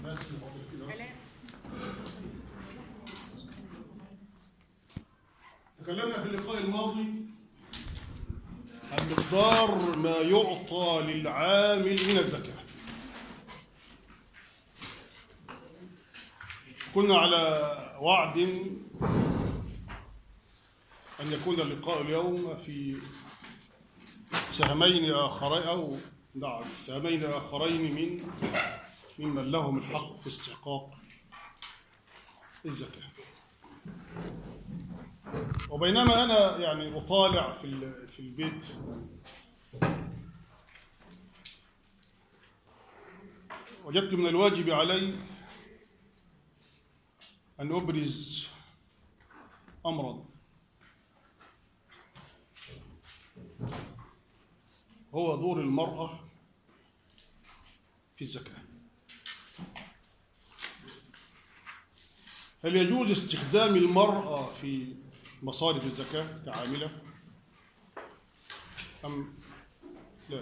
تكلمنا في اللقاء الماضي عن مقدار ما يعطى للعامل من الزكاة كنا على وعد أن يكون اللقاء اليوم في سهمين آخرين أو نعم سهمين آخرين من ممن لهم الحق في استحقاق الزكاة وبينما أنا يعني أطالع في ال- في البيت وجدت من الواجب علي أن أبرز أمرا هو دور المرأة في الزكاة هل يجوز استخدام المرأة في مصارف الزكاة كعاملة أم لا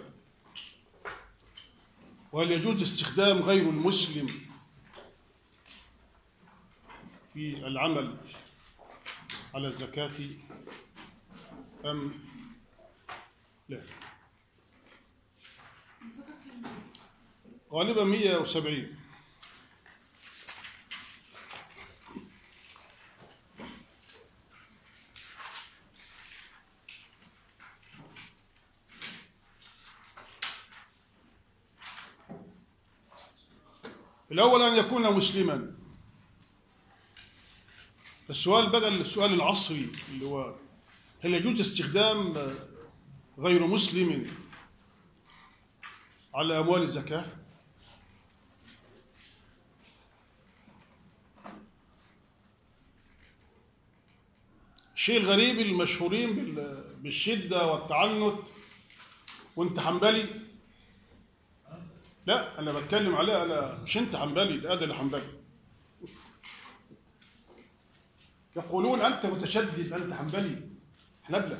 وهل يجوز استخدام غير المسلم في العمل على الزكاة أم لا غالبا 170 الأول أن يكون مسلما السؤال بقى السؤال العصري اللي هو هل يجوز استخدام غير مسلم على أموال الزكاة؟ الشيء الغريب المشهورين بال- بالشدة والتعنت وانت حنبلي لا انا بتكلم عليه انا مش انت حنبلي ده ده اللي حنبلي يقولون انت متشدد انت حنبلي حنبله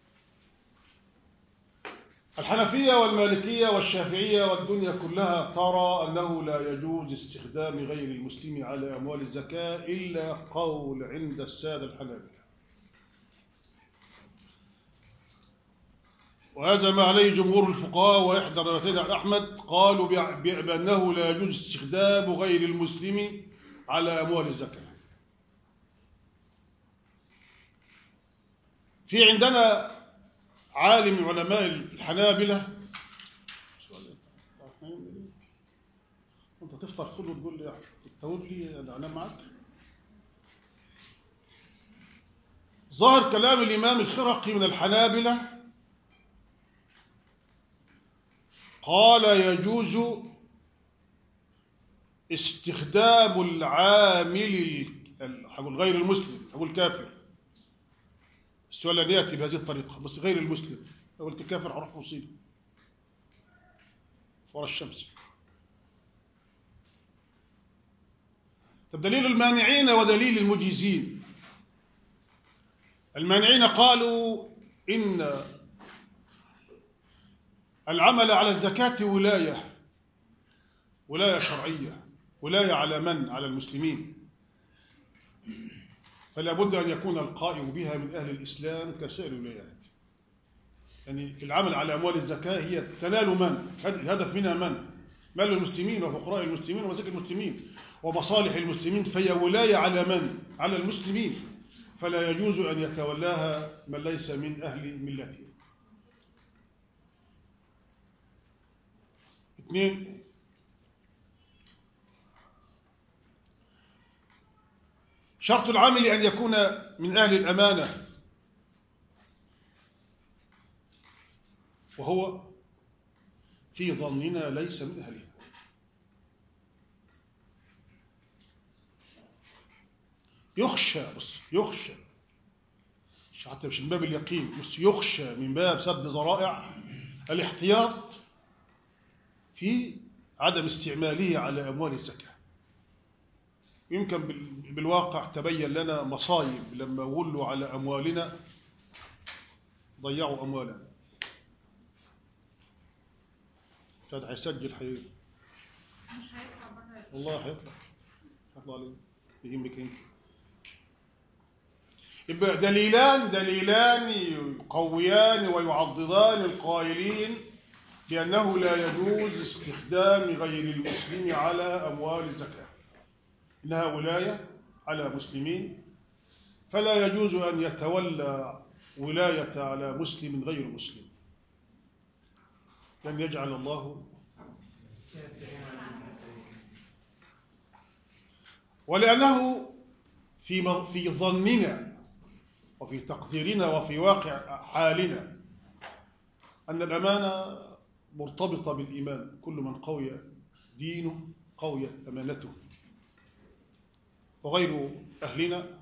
الحنفيه والمالكيه والشافعيه والدنيا كلها ترى انه لا يجوز استخدام غير المسلم على اموال الزكاه الا قول عند الساده الحنابله وهذا ما عليه جمهور الفقهاء وإحدى روايتين عن أحمد قالوا بع- بع- بأنه لا يجوز استخدام غير المسلم على أموال الزكاة في عندنا عالم من علماء الحنابلة أنت تفطر فول وتقول لي تقول لي أنا أنام معك ظاهر كلام الإمام الخرقي من الحنابلة قال يجوز استخدام العامل ال- هقول غير المسلم هقول كافر السؤال أن يأتي بهذه الطريقة بس غير المسلم لو قلت كافر هروح في مصيبة فور الشمس طب دليل المانعين ودليل المجيزين المانعين قالوا إن العمل على الزكاة ولاية ولاية شرعية ولاية على من؟ على المسلمين فلا بد أن يكون القائم بها من أهل الإسلام كسائر الولايات يعني العمل على أموال الزكاة هي تنال من؟ هد- الهدف منها من؟ مال المسلمين وفقراء المسلمين ومساكن المسلمين ومصالح المسلمين فهي ولاية على من؟ على المسلمين فلا يجوز أن يتولاها من ليس من أهل ملتهم اثنين شرط العامل أن يكون من أهل الأمانة وهو في ظننا ليس من أهلها يخشى بص يخشى مش حتى مش من باب اليقين بس يخشى من باب سد ذرائع الاحتياط في عدم استعماله على أموال الزكاة يمكن بال- بالواقع تبين لنا مصايب لما ولوا على أموالنا ضيعوا أموالنا كان هيسجل حي... مش هيطلع بره والله هيطلع هيطلع عليه يهمك انت يبقى دليلان دليلان يقويان ويعضدان القائلين بأنه لا يجوز استخدام غير المسلم على أموال الزكاة إنها ولاية على مسلمين فلا يجوز أن يتولى ولاية على مسلم غير مسلم لم يجعل الله ولأنه في في ظننا وفي تقديرنا وفي واقع حالنا أن الأمانة مرتبطة بالإيمان كل من قوي دينه قويت أمانته وغير أهلنا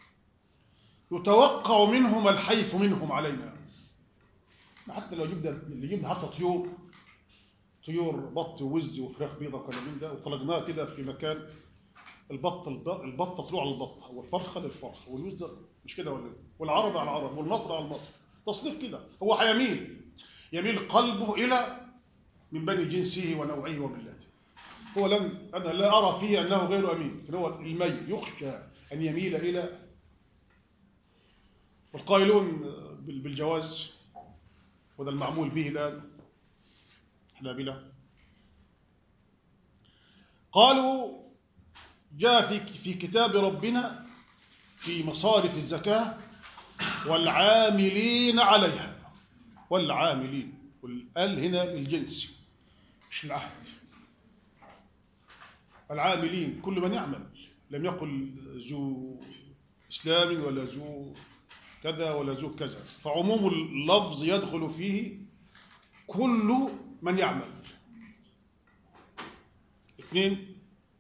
يتوقع منهم الحيف منهم علينا حتى لو جبنا اللي جبنا حتى طيور طيور بط ووز وفراخ بيضة وكلام من ده وطلقناها كده في مكان البط البطه طلوع على البطه والفرخه للفرخ والوز ده مش كده ولا والعرب على العرب والمصري على المصري تصنيف كده هو هيميل يميل قلبه الى من بني جنسه ونوعه وملته هو لن انا لا ارى فيه انه غير امين لكن هو الميل يخشى ان يميل الى والقائلون بالجواز وده المعمول به الان حنابلة قالوا جاء في في كتاب ربنا في مصارف الزكاة والعاملين عليها والعاملين والال هنا للجنس مش العهد العاملين كل من يعمل لم يقل ذو اسلام ولا ذو كذا ولا ذو كذا فعموم اللفظ يدخل فيه كل من يعمل اثنين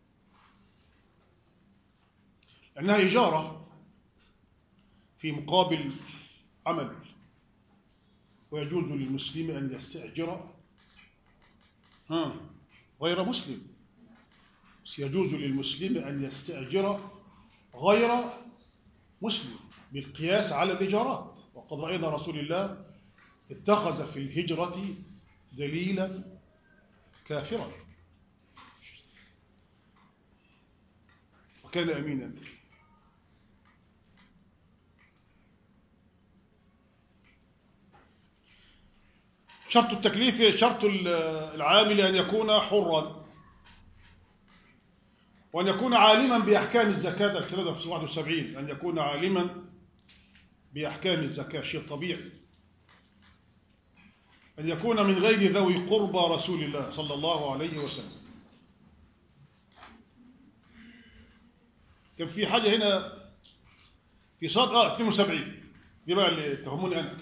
لأنها إجارة في مقابل عمل ويجوز للمسلم أن يستأجر ها غير مسلم بس يجوز للمسلم أن يستأجر غير مسلم بالقياس على الإيجارات وقد رأينا رسول الله اتخذ في الهجرة دليلا كافرا وكان أمينا شرط التكليف شرط العامل أن يكون حرا وأن يكون عالما بأحكام الزكاة الكلام في 71 أن يكون عالما بأحكام الزكاة شيء طبيعي أن يكون من غير ذوي قربى رسول الله صلى الله عليه وسلم كان في حاجة هنا في صاد اه 72 دي بقى اللي تهمني أنا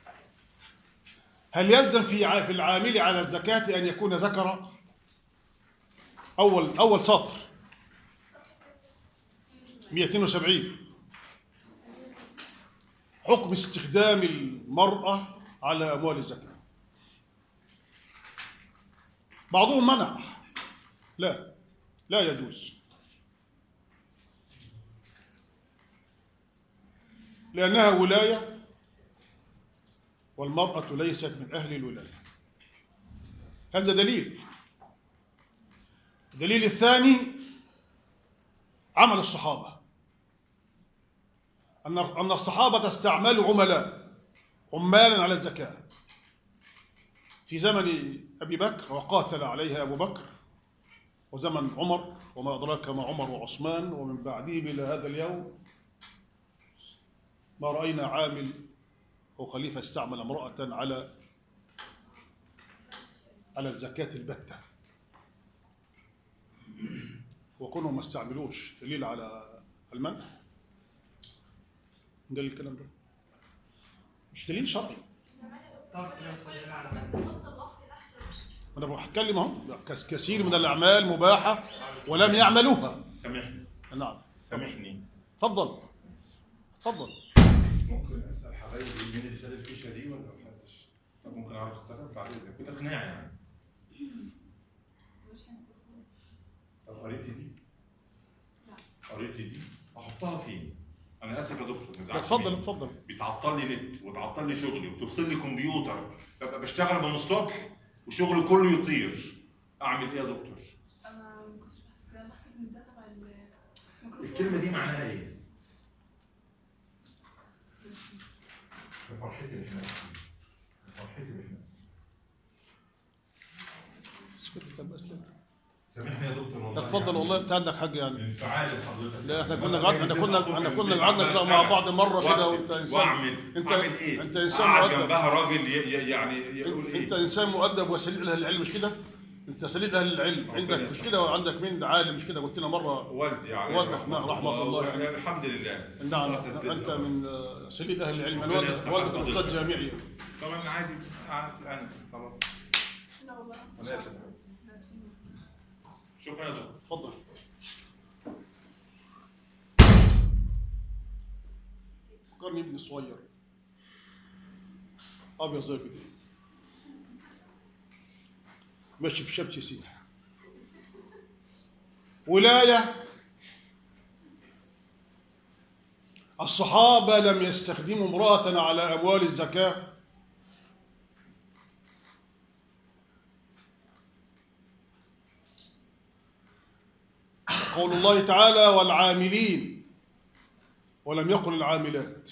هل يلزم في في العامل على الزكاة أن يكون ذكرا؟ أول أول سطر 172 حكم استخدام المرأة على أموال الزكاة بعضهم منع لا لا يجوز لأنها ولاية والمرأة ليست من أهل الولاية هذا دليل الدليل الثاني عمل الصحابة أن أن الصحابة استعملوا عملاء عمالا على الزكاة في زمن أبي بكر وقاتل عليها أبو بكر وزمن عمر وما أدراك ما عمر وعثمان ومن بعدهم إلى هذا اليوم ما رأينا عامل أو خليفة استعمل امرأة على على الزكاة البتة وكونهم ما استعملوش دليل على المنع ده الكلام ده مش دليل شرعي انا بتكلم اهو كثير من الاعمال مباحه ولم يعملوها سامحني نعم سامحني اتفضل اتفضل ممكن اسال حبايبي مين اللي شال الفيشه دي ولا محدش؟ طب ممكن اعرف السبب بعد اذنك كده اقناع يعني طب قريتي دي؟ قريتي دي؟ احطها فين؟ انا اسف يا دكتور ما تزعلش اتفضل مني. اتفضل بيتعطل لي نت وتعطل لي شغلي وتفصل لي كمبيوتر ببقى بشتغل من الصبح وشغلي كله يطير اعمل ايه يا دكتور؟ انا ما كنتش بحسب ده بحسب ان ده تبع ال- الكلمه دي معناها ايه؟ فرحتي بالناس فرحتي بالناس اسكت كان بس لا. سامحني يا دكتور والله اتفضل يعني والله انت عندك حق يعني انفعال حضرتك لا احنا كنا قعدنا احنا كنا احنا كنا قعدنا كده مع بعض مره كده وانت انسان واعمل انت اعمل ايه؟ انت انسان قاعد مؤدب جنبها راجل ي- ي- يعني يقول انت, ايه؟ انت انسان مؤدب وسليل اهل العلم مش كده؟ انت سليل اهل العلم ربنا عندك مش يسلمك. كده وعندك مين عالم مش كده قلت لنا مره والدي عليه والدك رحمة الله يعني يعني. الحمد لله نعم خلاص الدنيا. انت من آه، سليل اهل العلم ربنا والدك يصلح والدك حضرتك. استاذ جامعي طبعا عادي عادي انا خلاص لا والله انا اسف ناس فيه. شكرا يا دكتور تفضل فكرني ابني الصغير ابيض زي كده ماشي في شمس يسيح ولايه الصحابه لم يستخدموا امراه على اموال الزكاه قول الله تعالى والعاملين ولم يقل العاملات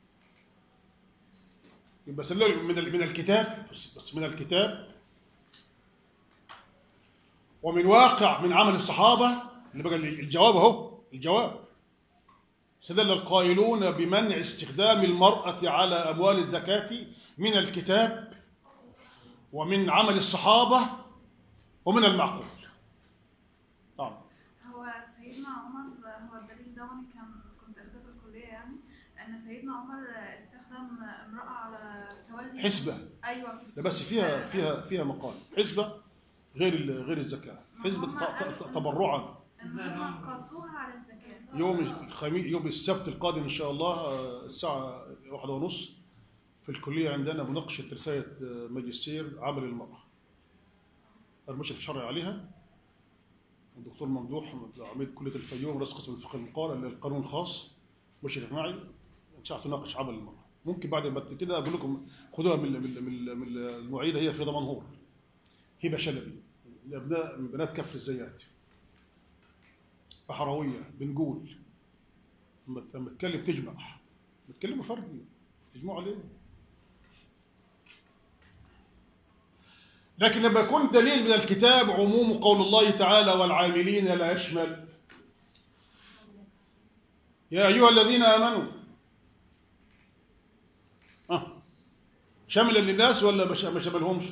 يبقى سلم من ال- من الكتاب بس بس من الكتاب ومن واقع من عمل الصحابه اللي بقى الجواب اهو الجواب استدل القائلون بمنع استخدام المرأة على أموال الزكاة من الكتاب ومن عمل الصحابة ومن المعقول نعم هو سيدنا عمر هو الدليل ده وانا كان كنت اخده في الكليه يعني ان سيدنا عمر استخدم امراه على تولي حسبة ايوه في ده بس فيها فيها فيها مقال حسبة غير ال- غير الزكاة حسبة ت- ت- تبرعا ان هم قاسوها على الزكاه يوم الخميس يوم السبت القادم ان شاء الله آه، الساعة واحدة ونص في الكلية عندنا مناقشة رسالة آه، ماجستير عمل المرأة المشرف الشرعي عليها الدكتور ممدوح عميد كلية الفيوم رئيس قسم الفقه المقارن القانون الخاص مشرف معي ان شاء الله تناقش عمل المرأة ممكن بعد ما ت- كده اقول لكم خدوها من من من من المعيدة هي في دمنهور هبة شلبي لابناء من بنات كفر الزيات بحروية بنقول لما لما تتكلم تجمع بتكلموا فردي تجمعوا عليه لكن لما يكون دليل من الكتاب عموم قول الله تعالى والعاملين لا يشمل يا أيها الذين آمنوا آه. شمل للناس ولا ما ش- ما شملهمش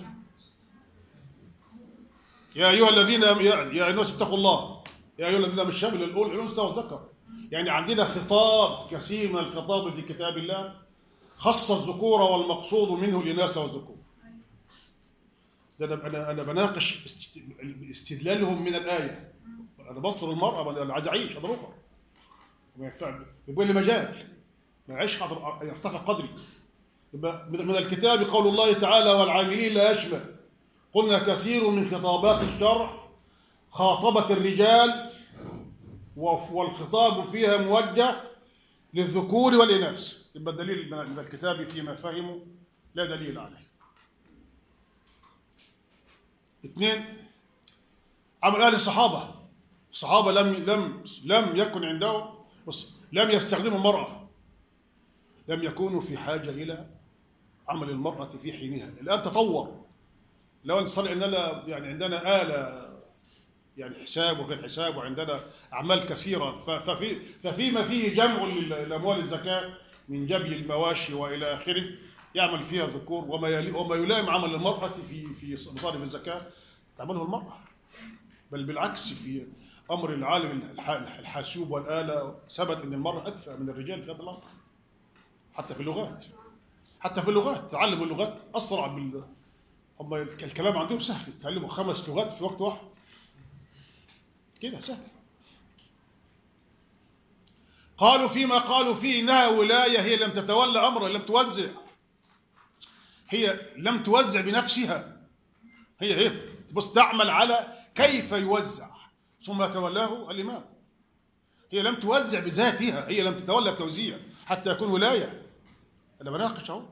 يا أيها الذين يا يا أيها الناس اتقوا الله يا أيها الذين مش شامل الأول الأنثى والذكر يعني عندنا خطاب كثير من الخطاب في كتاب الله خص الذكور والمقصود منه الإناث والذكور ده انا انا انا بناقش است- استدلالهم من الايه انا بذكر المراه ما انا عايز اعيش انا اخر ما ينفع يبقى لي مجال ما يعيش حضر يرتفع قدري يبقى من من الكتاب قول الله تعالى والعاملين لا يشمل قلنا كثير من خطابات الشرع خاطبت الرجال وف- والخطاب فيها موجه للذكور والاناث يبقى الدليل من من الكتاب فيما فهموا لا دليل عليه اثنين عمل اهل الصحابه الصحابه لم لم لم يكن عندهم بص لم يستخدموا المراه لم يكونوا في حاجه الى عمل المراه في حينها الان تطور لو انت صار عندنا يعني عندنا اله يعني حساب وغير حساب وعندنا اعمال كثيره ف- ففي ففيما فيه جمع للاموال الزكاه من جبي المواشي والى اخره يعمل فيها الذكور وما يلي وما يلائم عمل المراه في في مصارف الزكاه تعمله المراه بل بالعكس في امر العالم الح- الحاسوب والاله ثبت ان المراه ادفع من الرجال في هذا الامر حتى في اللغات حتى في اللغات تعلم اللغات اسرع بال هم الكلام عندهم سهل يتعلموا خمس لغات في وقت واحد كده سهل قالوا فيما قالوا فيه انها ولايه هي لم تتولى امرا لم توزع هي لم توزع بنفسها هي هي بص تعمل على كيف يوزع ثم يتولاه الامام هي لم توزع بذاتها هي لم تتولى التوزيع حتى يكون ولايه انا بناقش اهو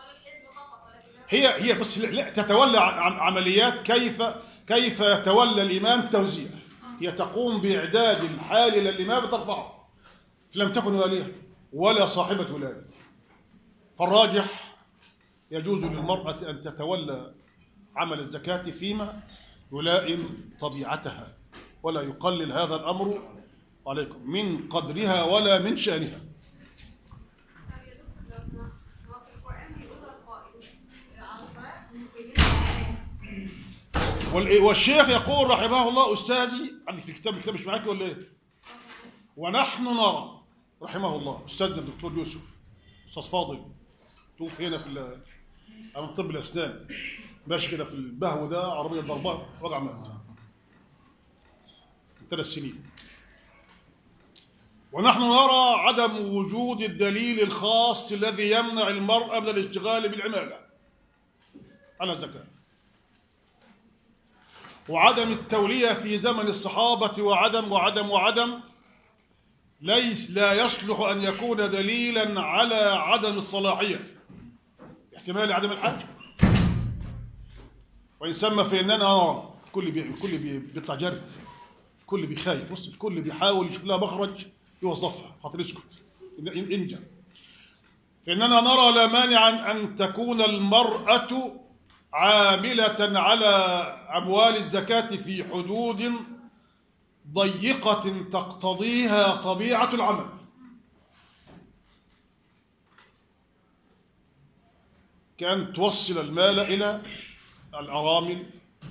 هي هي بس لا لا، تتولى ع- عم- عمليات كيف كيف يتولى الامام توزيع هي تقوم بإعداد الحال إلى الإمام ترفعه لم تكن والية ولا صاحبة ولاية فالراجح يجوز للمرأة أن تتولى عمل الزكاة فيما يلائم طبيعتها ولا يقلل هذا الأمر عليكم من قدرها ولا من شأنها طب يا دكتور لو سمحت، هو في القرآن بيقول القائل على الصلاة مقيمين وال- والشيخ يقول رحمه الله أستاذي عندك في الكتاب الكتاب مش معاك ولا إيه؟ ونحن نرى رحمه الله أستاذنا الدكتور يوسف أستاذ فاضل توفي هنا في ال- أمام طب الأسنان ماشي كده في البهو ده عربية ضربات وجع مات من ثلاث سنين ونحن نرى عدم وجود الدليل الخاص الذي يمنع المرأة من الاشتغال بالعمالة على الزكاة وعدم التولية في زمن الصحابة وعدم وعدم وعدم ليس لا يصلح أن يكون دليلا على عدم الصلاحية احتمال عدم الحج وإن سمى فإننا نرى الكل بي الكل بي بيطلع جري الكل بيخايف بص الكل بيحاول يشوف لها مخرج يوظفها خاطر يسكت إن- إن- انجا فإننا نرى لا مانع أن تكون المرأة عاملة على أموال الزكاة في حدود ضيقة تقتضيها طبيعة العمل كأن توصل المال إلى الأرامل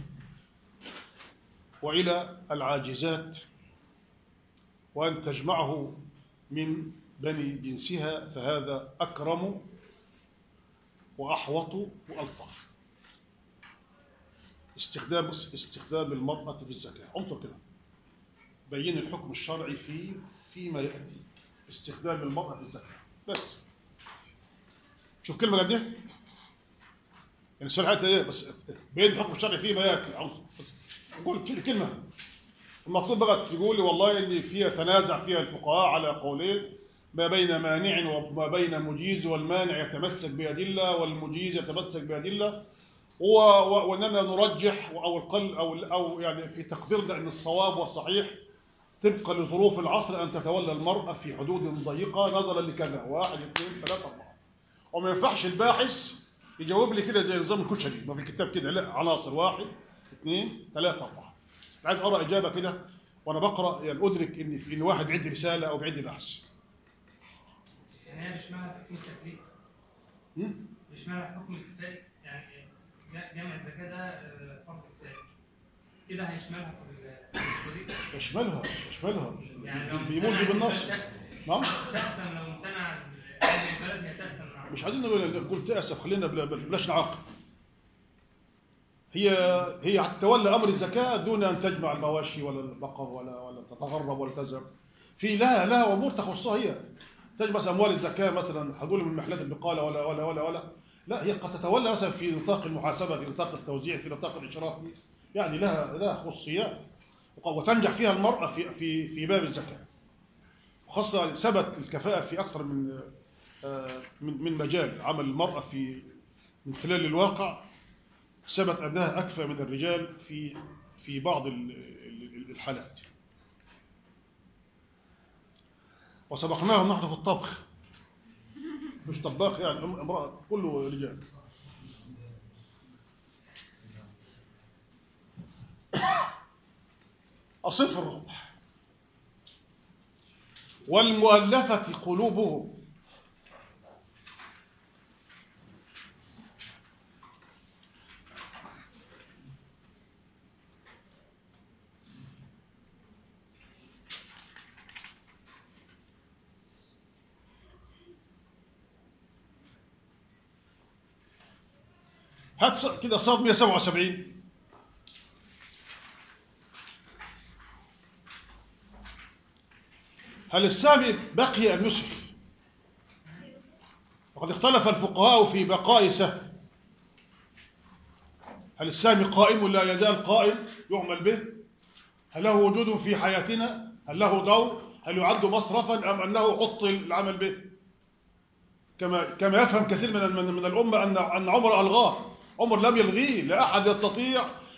وإلى العاجزات وأن تجمعه من بني جنسها فهذا أكرم وأحوط وألطف استخدام استخدام المرأة في الزكاة انظر كده بين الحكم الشرعي في فيما يأتي استخدام المرأة في الزكاة بس شوف كلمة قد ايه يعني السؤال حتى ايه بس بين الحكم الشرعي فيما يأتي عنصر بس قول كل- كلمة المطلوب بقى تقول لي والله ان فيها تنازع فيها الفقهاء على قولين ما بين مانع وما بين مجيز والمانع يتمسك بأدلة والمجيز يتمسك بأدلة و- و- واننا نرجح او القل او او يعني في تقديرنا ان الصواب والصحيح طبقا لظروف العصر ان تتولى المراه في حدود ضيقه نظرا لكذا واحد اثنين ثلاثه اربعه وما ينفعش الباحث يجاوب لي كده زي نظام الكشري ما في الكتاب كده لا عناصر واحد اثنين ثلاثه اربعه عايز اقرا اجابه كده وانا بقرا يعني ادرك ان ان واحد بيعد رساله او بيعد بحث يعني هي مش معنى حكم التكليف هم؟ مش معنى حكم الكفاية يعني ج- جمع الزكاة ده آه، فرض كفاية كده هيشملها في الحدود دي يشملها يشملها يعني لو بيمول دي امتنع بالنص البلد نعم تأسم لو امتنع أهل البلد هي تأسم مع مش عايزين نقول نقول تأسف خلينا بلا- بلا- بلاش نعاقب هي هي تولى امر الزكاه دون ان تجمع المواشي ولا البقر ولا ولا تتغرب ولا تذهب في لها لها امور تخصها هي تجمع مثلا اموال الزكاه مثلا هدول من محلات البقاله ولا ولا ولا ولا لا هي قد تتولى مثلا في نطاق المحاسبه في نطاق التوزيع في نطاق الاشراف يعني لها لها خصوصيات وتنجح فيها المراه في في في باب الزكاه وخاصه ثبت الكفاءه في اكثر من آه، من من مجال عمل المراه في من خلال الواقع ثبت انها اكفى من الرجال في في بعض ال- ال- الحالات وسبقناهم نحن في الطبخ مش طباخ يعني ام- امراه كله رجال أصف الربح والمؤلفة قلوبهم هات ص- كده صاد 177 هل السهم بقي أم يسرف؟ وقد اختلف الفقهاء في بقاء سهم هل السهم قائم لا يزال قائم يعمل به؟ هل له وجود في حياتنا؟ هل له دور؟ هل يعد مصرفا أم أنه عطل العمل به؟ كما كما يفهم كثير من من, من الأمة أن أن عمر ألغاه عمر لم يلغيه لا أحد يستطيع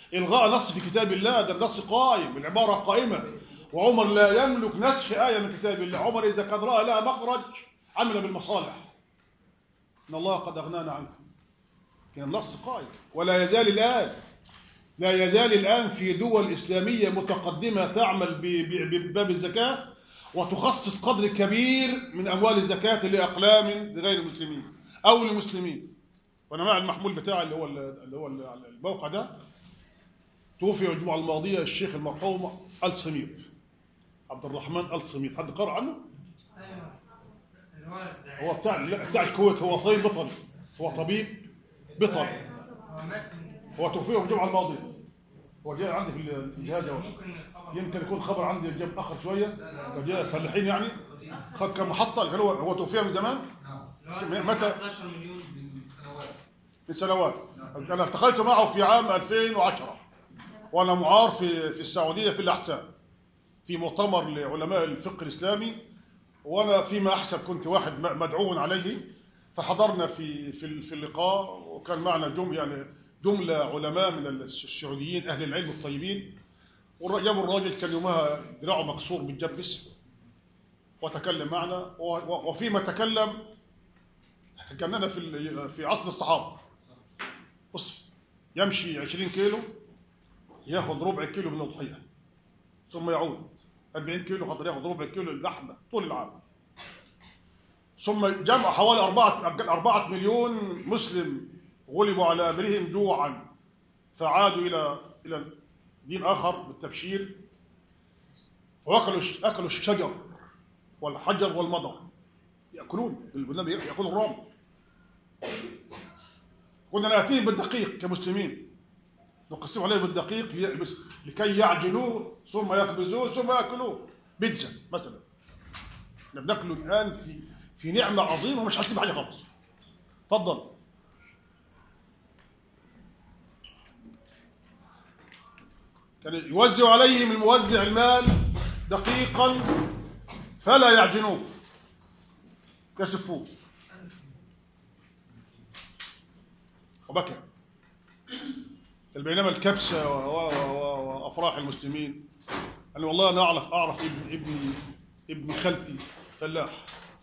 الغاء نص في كتاب الله ده النص قائم العباره قائمه وعمر لا يملك نسخ ايه من كتاب الله عمر اذا كان راى لها مخرج عمل بالمصالح ان الله قد اغنانا عنكم كان النص قائم ولا يزال الان لا يزال الان في دول اسلاميه متقدمه تعمل ب- ب- بباب الزكاه وتخصص قدر كبير من اموال الزكاه لاقلام لغير المسلمين او للمسلمين وانا مع المحمول بتاعي اللي هو اللي هو الموقع ده توفي الجمعه الماضيه الشيخ المرحوم ال سميط عبد الرحمن ال سميط حد قرأ عنه؟ ايوه اللي هو الداعية. هو بتاع لا، بتاع الكويت هو طبيب بطل هو طبيب بطل هو مات من- هو توفيه الجمعه الماضيه هو جاي عندي في الجهاز أهو. ممكن الخبر يمكن يكون خبر عندي جاي متاخر شويه كان جاي فلاحين يعني خد كم محطه كان هو هو توفيه من زمان اللي هو متى؟ 11 مليون من سنوات من سنوات انا التقيت معه في عام 2010 وانا معار في في السعوديه في الاحساء في مؤتمر لعلماء الفقه الاسلامي وانا فيما احسب كنت واحد م- مدعو عليه فحضرنا في في في اللقاء وكان معنا جم يعني جمله علماء من السعوديين اهل العلم الطيبين والر- جابوا الراجل كان يومها دراعه مكسور متجبس وتكلم معنا و- و- وفيما تكلم كاننا في ال- في عصر الصحابه بص يمشي 20 كيلو ياخذ ربع كيلو من الأضحية ثم يعود 40 كيلو خاطر ياخذ ربع كيلو اللحمة طول العام ثم جمع حوالي أربعة أربعة مليون مسلم غلبوا على أمرهم جوعا فعادوا إلى إلى دين آخر بالتبشير وأكلوا أكلوا الشجر والحجر والمضر يأكلون النبي يأكل الرمل كنا نأتيهم بالدقيق كمسلمين نقسم عليه بالدقيق لي- بس- لكي يعجنوه ثم يخبزوه ثم ياكلوه بيتزا مثلا احنا بناكله الان في في نعمه عظيمه ومش حاسين بحاجه خالص اتفضل كان يوزع عليهم الموزع المال دقيقا فلا يعجنوه يسفوه وبكى بينما الكبسة و- و- و- وأفراح المسلمين أنا والله أنا أعرف أعرف ابن ابني ابن خالتي فلاح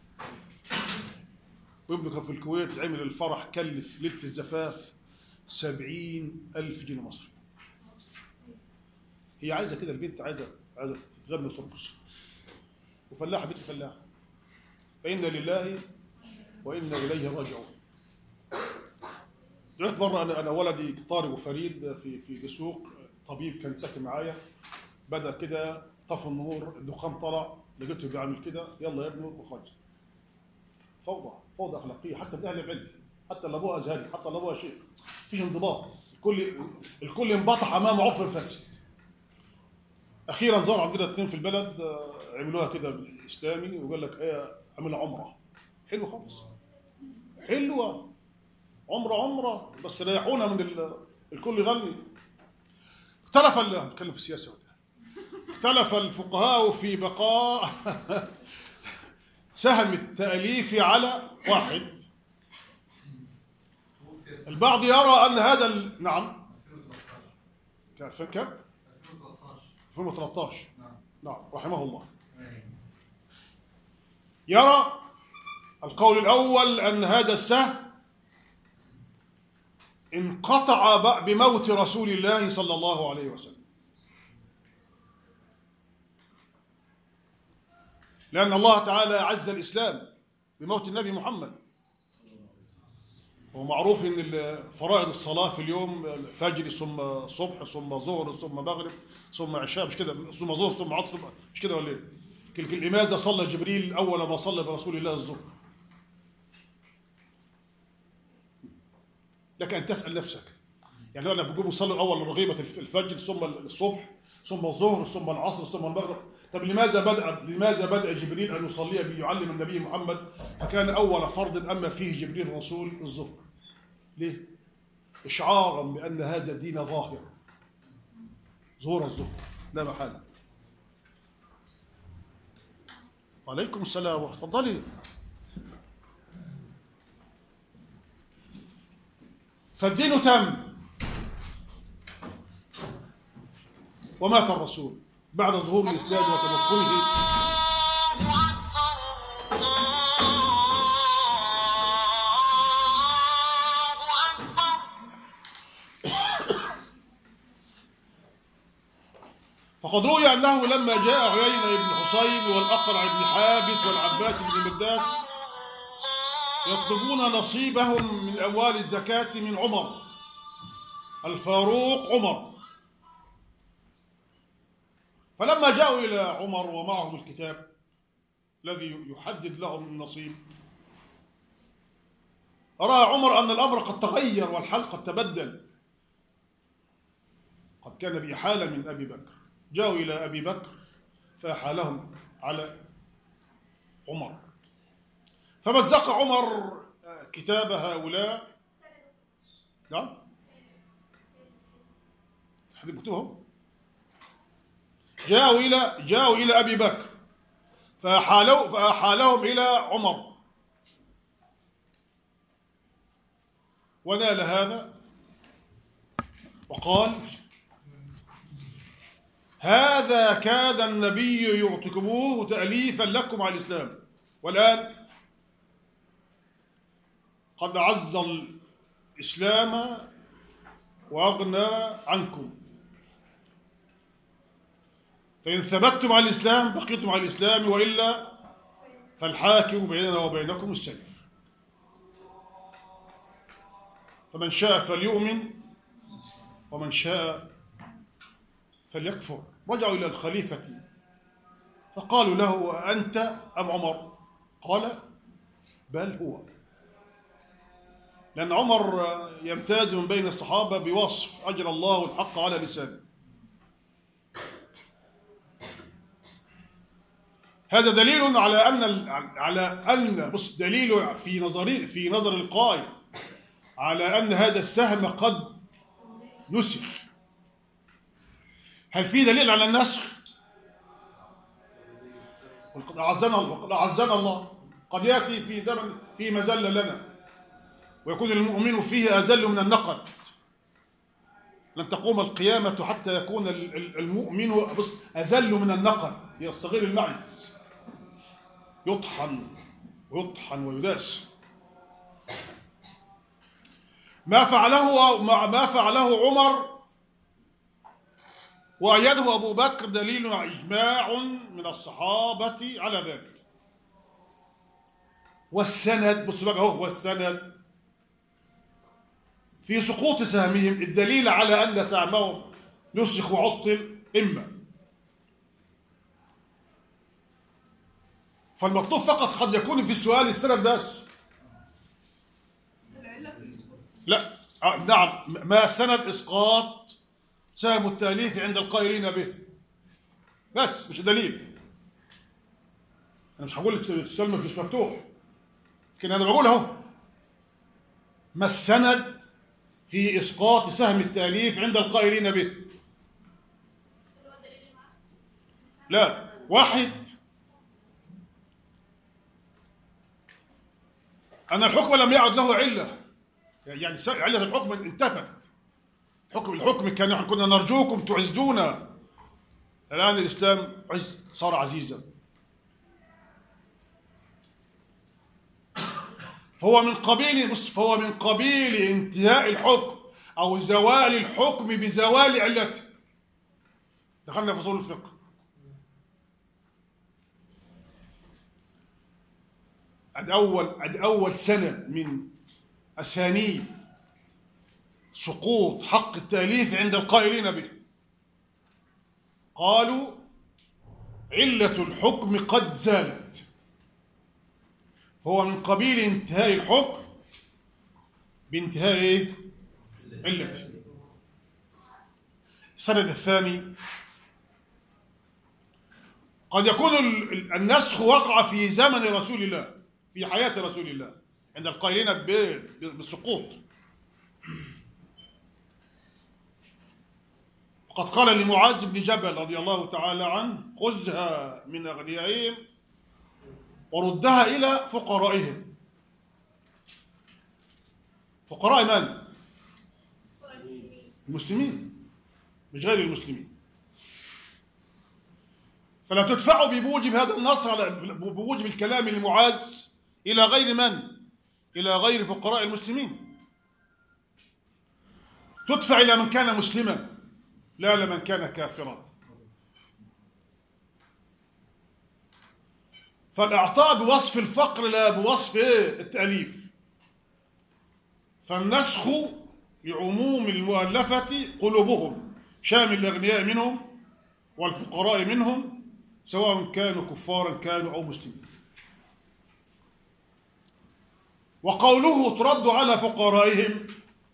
وابنه كان في الكويت عمل الفرح كلف ليلة الزفاف سبعين ألف جنيه مصري هي عايزة كده البنت عايزة عايزة تتغنى وترقص وفلاحة بنت فلاحة فإنا لله وإنا إليه راجعون رحت مره انا انا ولدي طارق وفريد في في دسوق طبيب كان ساكن معايا بدا كده طفى النور الدخان طلع لقيته بيعمل كده يلا يا ابني وخرج فوضى فوضى اخلاقيه حتى من اهل العلم حتى اللي ابوها ازهري حتى اللي ابوها شيخ مفيش انضباط الكل الكل انبطح امام عرف فاسد اخيرا ظهر عندنا اثنين في البلد آه، عملوها كده اسلامي وقال لك ايه عملها عمره حلو خالص حلوه عمره عمره بس ريحونا من ال... الكل يغني اختلف ال... هنتكلم في السياسه ولا إيه؟ اختلف الفقهاء في بقاء سهم التأليف على واحد البعض يرى أن هذا ال... نعم 2013 كان 2000 كم؟ 2013 2013 نعم نعم رحمه الله أيوة. يرى القول الأول أن هذا السهم انقطع ب- بموت رسول الله صلى الله عليه وسلم لأن الله تعالى أعز الإسلام بموت النبي محمد ومعروف ان ال- فرائض الصلاه في اليوم فجر ثم صبح ثم ظهر ثم مغرب ثم عشاء مش كده ثم ظهر ثم عصر مش كده ولا ايه؟ كل- كل- لماذا صلى جبريل اول ما صلى برسول الله الظهر؟ لك ان تسال نفسك يعني لو انا بقوم اصلي الاول رغيبه الف- الفجر ثم الصبح ثم الظهر ثم العصر ثم المغرب طب لماذا بدا لماذا بدا جبريل ان يصلي بيعلم النبي محمد فكان اول فرض اما فيه جبريل الرسول الظهر ليه؟ إشعارا بأن هذا الدين ظاهر ظهور الظهر لا محالة وعليكم السلام ورحمة تفضلي فالدين تم ومات الرسول بعد ظهور الإسلام وتمكنه فقد روي أنه لما جاء عيينة بن حسين والأقرع بن حابس والعباس بن مرداس يطلبون نصيبهم من أموال الزكاة من عمر الفاروق عمر فلما جاءوا إلى عمر ومعهم الكتاب الذي يحدد لهم النصيب رأى عمر أن الأمر قد تغير والحال قد تبدل قد كان بإحالة من أبي بكر جاءوا إلى أبي بكر فأحالهم على عمر فمزق عمر كتاب هؤلاء نعم حد كتبهم جاءوا إلى جاءوا إلى أبي بكر فأحالوا فأحالهم إلى عمر ونال هذا وقال هذا كاد النبي يعتكموه تأليفا لكم على الإسلام والآن قد عز الإسلام وأغنى عنكم فإن ثبتتم على الإسلام بقيتم على الإسلام وإلا فالحاكم بيننا وبينكم السيف فمن شاء فليؤمن ومن شاء فليكفر رجعوا إلى الخليفة فقالوا له أنت أم عمر قال بل هو لأن عمر يمتاز من بين الصحابة بوصف أجر الله الحق على لسانه هذا دليل على أن على أن بص دليل في نظر في نظر القائل على أن هذا السهم قد نسخ هل في دليل على النسخ؟ وقد أعزنا وقد أعزنا الله قد يأتي في زمن في مزلة لنا ويكون المؤمن فيه أزل من النقد لن تقوم القيامة حتى يكون المؤمن بص أزل من النقد هي الصغير المعز يطحن ويطحن ويداس ما فعله ما فعله عمر وأيده أبو بكر دليل إجماع من الصحابة على ذلك والسند بص بقى اهو والسند في سقوط سهمهم الدليل على أن سهمهم نسخ وعطل إما فالمطلوب فقط قد يكون في السؤال السند بس العلة في السقوط لا آه، نعم ما سند إسقاط سهم التأليف عند القائلين به بس مش دليل أنا مش هقول لك السلم مش مفتوح لكن أنا بقول أهو ما السند في إسقاط سهم التأليف عند القائلين به لا واحد أن الحكم لم يعد له علة يعني س- علة الحكم انتفت حكم الحكم كان نحن كنا نرجوكم تعزونا الآن الإسلام عز صار عزيزا فهو من قبيل بص فهو من قبيل انتهاء الحكم أو زوال الحكم بزوال علته دخلنا في أصول الفقه أد أول أد أول سنة من أسانيد سقوط حق التأليف عند القائلين به قالوا علة الحكم قد زالت هو من قبيل انتهاء الحكم بانتهاء ايه؟ علته السند الثاني قد يكون ال- ال- النسخ وقع في زمن رسول الله في حياة رسول الله عند القائلين ب- ب- بالسقوط وقد قال لمعاذ بن جبل رضي الله تعالى عنه خذها من أغنيائهم وردها إلى فقرائهم فقراء من؟ المسلمين مش غير المسلمين فلا تدفع بموجب هذا النص على بموجب الكلام المعاز إلى غير من؟ إلى غير فقراء المسلمين تدفع إلى من كان مسلما لا لمن كان كافرا فالإعطاء بوصف الفقر لا بوصف إيه؟ التأليف فالنسخ لعموم المؤلفة قلوبهم شامل الأغنياء منهم والفقراء منهم سواء كانوا كفارا كانوا أو مسلمين وقوله ترد على فقرائهم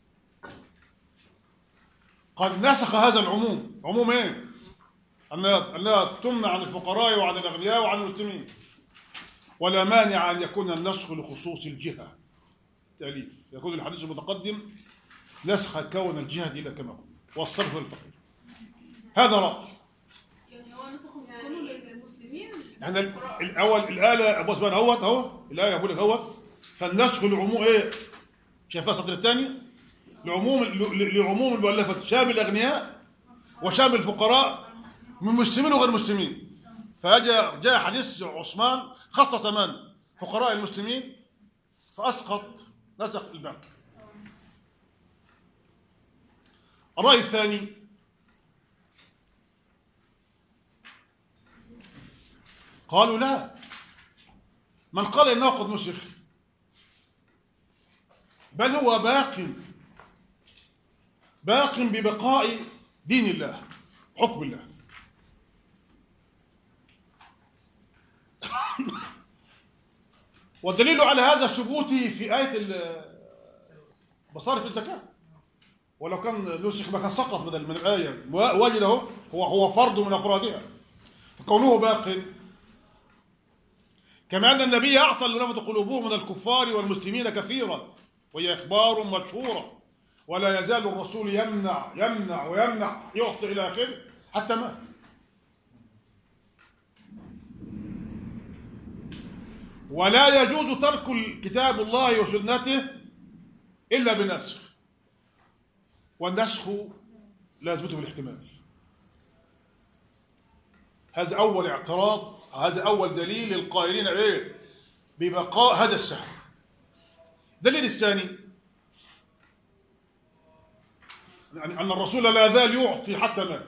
قد نسخ هذا العموم عموم ايه انها انها تمنع عن الفقراء وعن الاغنياء وعن المسلمين ولا مانع ان يكون النسخ لخصوص الجهه التاليف يكون الحديث المتقدم نسخ كون الجهه الى كما هو والصرف للفقير هذا راي يعني هو نسخهم كله للمسلمين يعني ال- الاول الاله ابو سبحانه اهوت اهو الايه بقول لك اهوت فالنسخ لعموم ايه شايفها السطر الثاني لعموم ل- لعموم المؤلفه شامل الاغنياء وشامل الفقراء من مسلمين وغير مسلمين فجاء جاء حديث عثمان خصص من فقراء المسلمين فاسقط نسخ الباقي الراي الثاني قالوا لا من قال انه قد نسخ بل هو باق باق ببقاء دين الله حكم الله والدليل على هذا ثبوته في آية ال- مصارف الزكاة ولو كان نسخ ما كان سقط بدل من الآية واجد اهو هو هو فرد من أفرادها فكونه باق كما أن النبي أعطى لنفذ قلوبهم من الكفار والمسلمين كثيرا وهي إخبار مشهورة ولا يزال الرسول يمنع يمنع ويمنع يعطي إلى آخره حتى مات ولا يجوز ترك كتاب الله وسنته إلا بنسخ والنسخ لا يثبت بالاحتمال هذا أول اعتراض هذا أول دليل للقائلين إيه ببقاء هذا السهم الدليل الثاني يعني أن الرسول لا زال يعطي حتى مات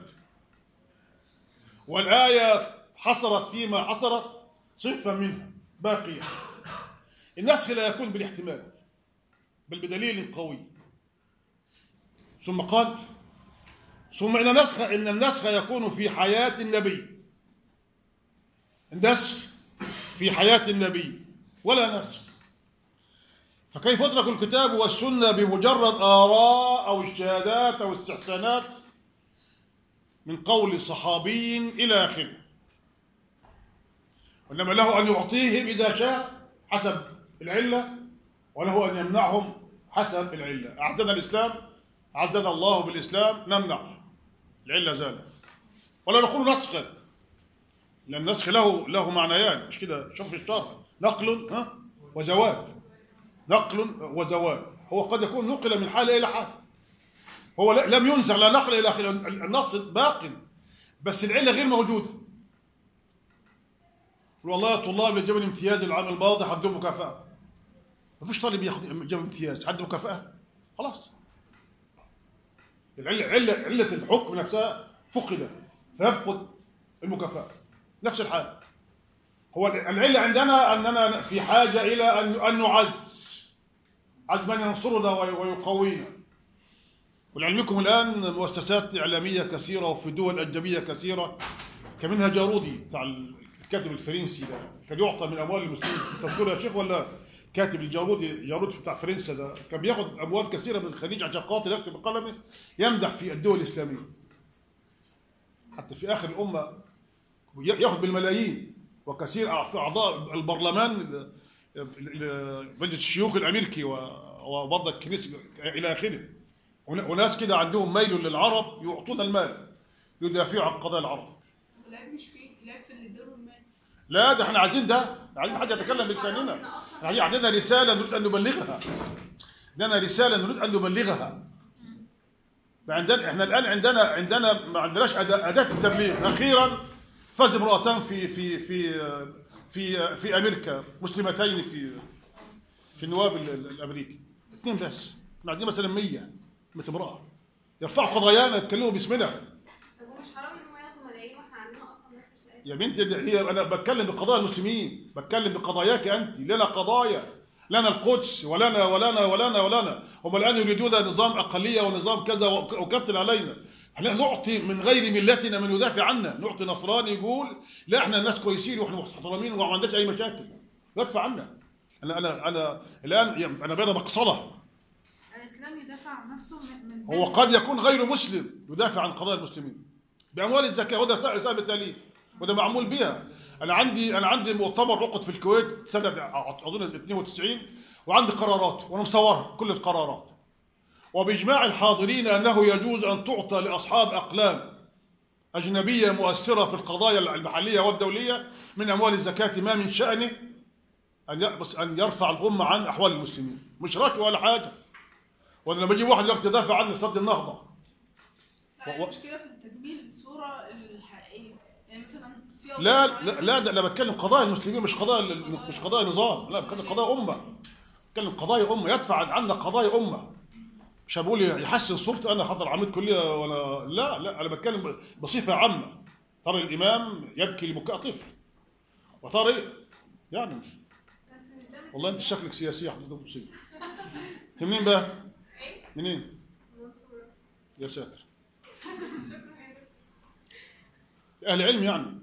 والآية حصرت فيما حصرت صفة منها باقية النسخ لا يكون بالاحتمال بل بدليل قوي ثم قال ثم إن نسخ إن النسخ يكون في حياة النبي النسخ في حياة النبي ولا نسخ فكيف يترك الكتاب والسنة بمجرد آراء أو اجتهادات أو استحسانات من قول صحابي إلى آخره وإنما له أن يعطيهم إذا شاء حسب العلة وله أن يمنعهم حسب العلة أعزنا الإسلام أعزنا الله بالإسلام نمنع العلة زالت ولا نقول نسخا لأن النسخ له له معنيان مش كده شوف الشرح نقل ها وزوال نقل وزوال هو قد يكون نقل من حالة إلى حال هو لا- لم ينزع لا نقل إلى آخره النص باق بس العلة غير موجودة والله يا طلاب اللي جابوا الامتياز العام الماضي حدهم مكافأة ما فيش طالب ياخد جاب امتياز حد مكافأة خلاص العلة علة علة الحكم نفسها فقدت فيفقد المكافأة نفس الحال هو العلة عندنا أننا في حاجة إلى أن أن نعز عز من ينصرنا وي- ويقوينا ولعلمكم الآن مؤسسات إعلامية كثيرة وفي دول أجنبية كثيرة كمنها جارودي بتاع الكاتب الفرنسي ده كان يعطى من أموال المسلمين تذكره يا شيخ ولا كاتب الجارودي جارودي بتاع فرنسا ده كان بياخد أموال كثيرة من الخليج عشان خاطر يكتب بقلمه يمدح في الدول الإسلامية حتى في آخر الأمة ياخذ بالملايين وكثير أع- اعضاء البرلمان ال- ال- مجلس الشيوخ الامريكي و- وبرضه الكنيسه الى اخره ون- وناس كده عندهم ميل للعرب يعطون المال يدافعوا عن قضايا العرب العيب مش فيه العيب في اللي اداله المال لا ده احنا عايزين ده عايزين حد يتكلم بلساننا احنا عايزين- عندنا رساله نريد ان نبلغها عندنا رساله نريد ان نبلغها عندنا احنا الان عندنا عندنا ما عندناش أداة, اداه التبليغ اخيرا فاز امرأتان في في في في في امريكا مسلمتين في في النواب ال- ال- الامريكي اثنين بس احنا عايزين مثلا 100 100 امراه يرفعوا قضايانا يتكلموا باسمنا طب هو مش حرام ان هم ياخدوا ملايين واحنا عندنا اصلا ناس مش لاقيه يا بنتي ده هي انا بتكلم بقضايا المسلمين بتكلم بقضاياك انت لنا قضايا لنا القدس ولنا ولنا ولنا ولنا هم الان يريدون نظام اقليه ونظام كذا وك- وكابتن علينا احنا نعطي من غير ملتنا من يدافع عنا نعطي نصراني يقول لا احنا الناس كويسين واحنا محترمين وما عندناش اي مشاكل يدفع عنا انا انا انا الان يعني انا بين مقصله الاسلام يدافع عن نفسه من من هو قد يكون غير مسلم يدافع عن قضايا المسلمين باموال الزكاه وده سائل سائل التاليف وده معمول بها انا عندي انا عندي مؤتمر عقد في الكويت سنه اظن 92 وعندي قرارات وانا مصورها كل القرارات وباجماع الحاضرين انه يجوز ان تعطى لاصحاب اقلام اجنبيه مؤثره في القضايا المحليه والدوليه من اموال الزكاه ما من شانه ان ي- بس ان يرفع الغمه عن احوال المسلمين مش رشوه ولا حاجه وانا لما اجيب واحد دلوقتي يدافع عني صد النهضه لا، و- المشكله في التجميل الصوره الحقيقيه يعني مثلا في لا قضية لا معينة- لا ده انا بتكلم قضايا المسلمين مش قضايا مش قضايا نظام لا بتكلم قضايا امه بتكلم قضايا امه يدفع عنا قضايا امه مش بقول يحسن صورتي انا حضر عميد كليه ولا لا لا انا بتكلم بصفه عامه ترى الامام يبكي لبكاء طفل وترى يعني مش بس مش ده والله انت شكلك سياسي يا حضرتك مصيبه انت منين بقى؟ ايه منين؟ منصوره يا ساتر شكرا يا أهل علم يعني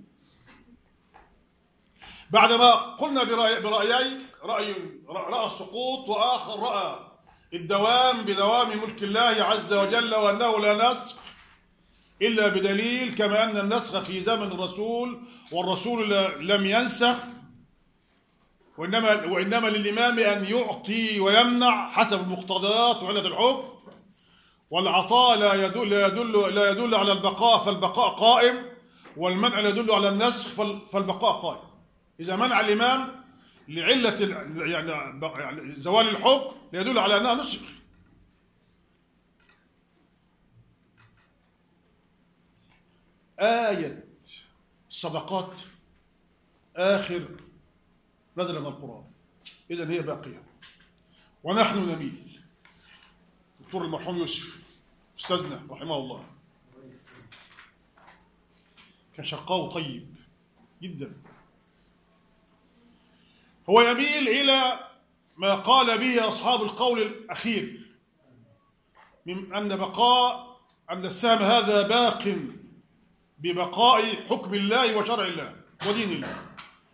بعدما قلنا برأي برأيي رأي رأى السقوط وآخر رأى الدوام بدوام ملك الله عز وجل وأنه لا نسخ إلا بدليل كما أن النسخ في زمن الرسول والرسول ل- لم ينسخ وإنما وإنما للإمام أن يعطي ويمنع حسب المقتضيات وعلة الحكم والعطاء لا يدل لا يدل لا يدل على البقاء فالبقاء قائم والمنع لا يدل على النسخ فال- فالبقاء قائم إذا منع الإمام لعلة ال- يعني ب- يعني زوال الحكم لا يدل على أنها نسخ آية الصدقات آخر نزل من القرآن إذا هي باقية ونحن نميل الدكتور المرحوم يوسف أستاذنا رحمه الله كان شقاو طيب جدا هو يميل إلى ما قال به أصحاب القول الأخير من أن بقاء أن السهم هذا باق ببقاء حكم الله وشرع الله ودين الله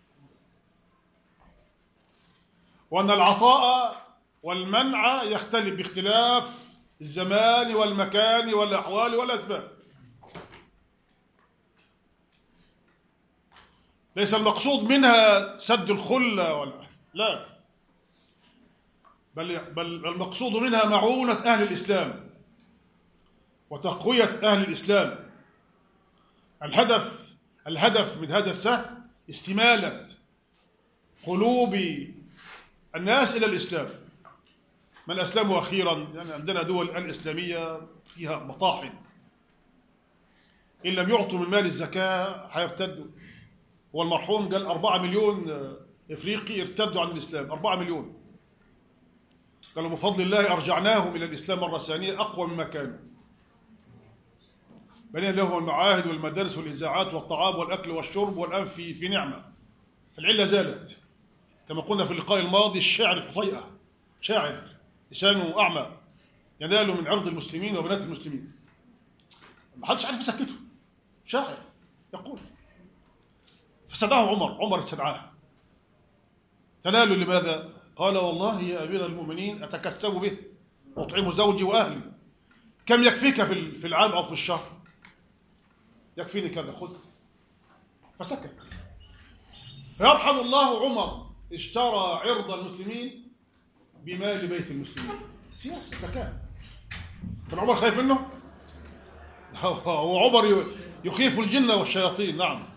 وأن العطاء والمنع يختلف باختلاف الزمان والمكان والأحوال والأسباب ليس المقصود منها سد الخلة ولا لا بل بل المقصود منها معونة أهل الإسلام وتقوية أهل الإسلام الهدف الهدف من هذا السهم استمالة قلوب الناس إلى الإسلام من أسلموا أخيرا يعني عندنا دول الإسلامية فيها مطاحن إن لم يعطوا من مال الزكاة هيرتدوا والمرحوم قال أربعة مليون إفريقي ارتدوا عن الإسلام أربعة مليون قالوا بفضل الله أرجعناهم إلى الإسلام مرة ثانية أقوى مما كانوا بنينا لهم المعاهد والمدارس والإذاعات والطعام والأكل والشرب والآن في في نعمة العلة زالت كما قلنا في اللقاء الماضي الشاعر الحطيئة شاعر لسانه أعمى ينال من عرض المسلمين وبنات المسلمين ما حدش عارف يسكته شاعر يقول فسداه عمر عمر استدعاه تنال لماذا قال والله يا أمير المؤمنين أتكسب به وأطعم زوجي وأهلي كم يكفيك في في العام أو في الشهر يكفيني كذا خذ فسكت فيرحم الله عمر اشترى عرض المسلمين بمال بيت المسلمين سياسة زكاة كان عمر خايف منه هو عمر يخيف الجن والشياطين نعم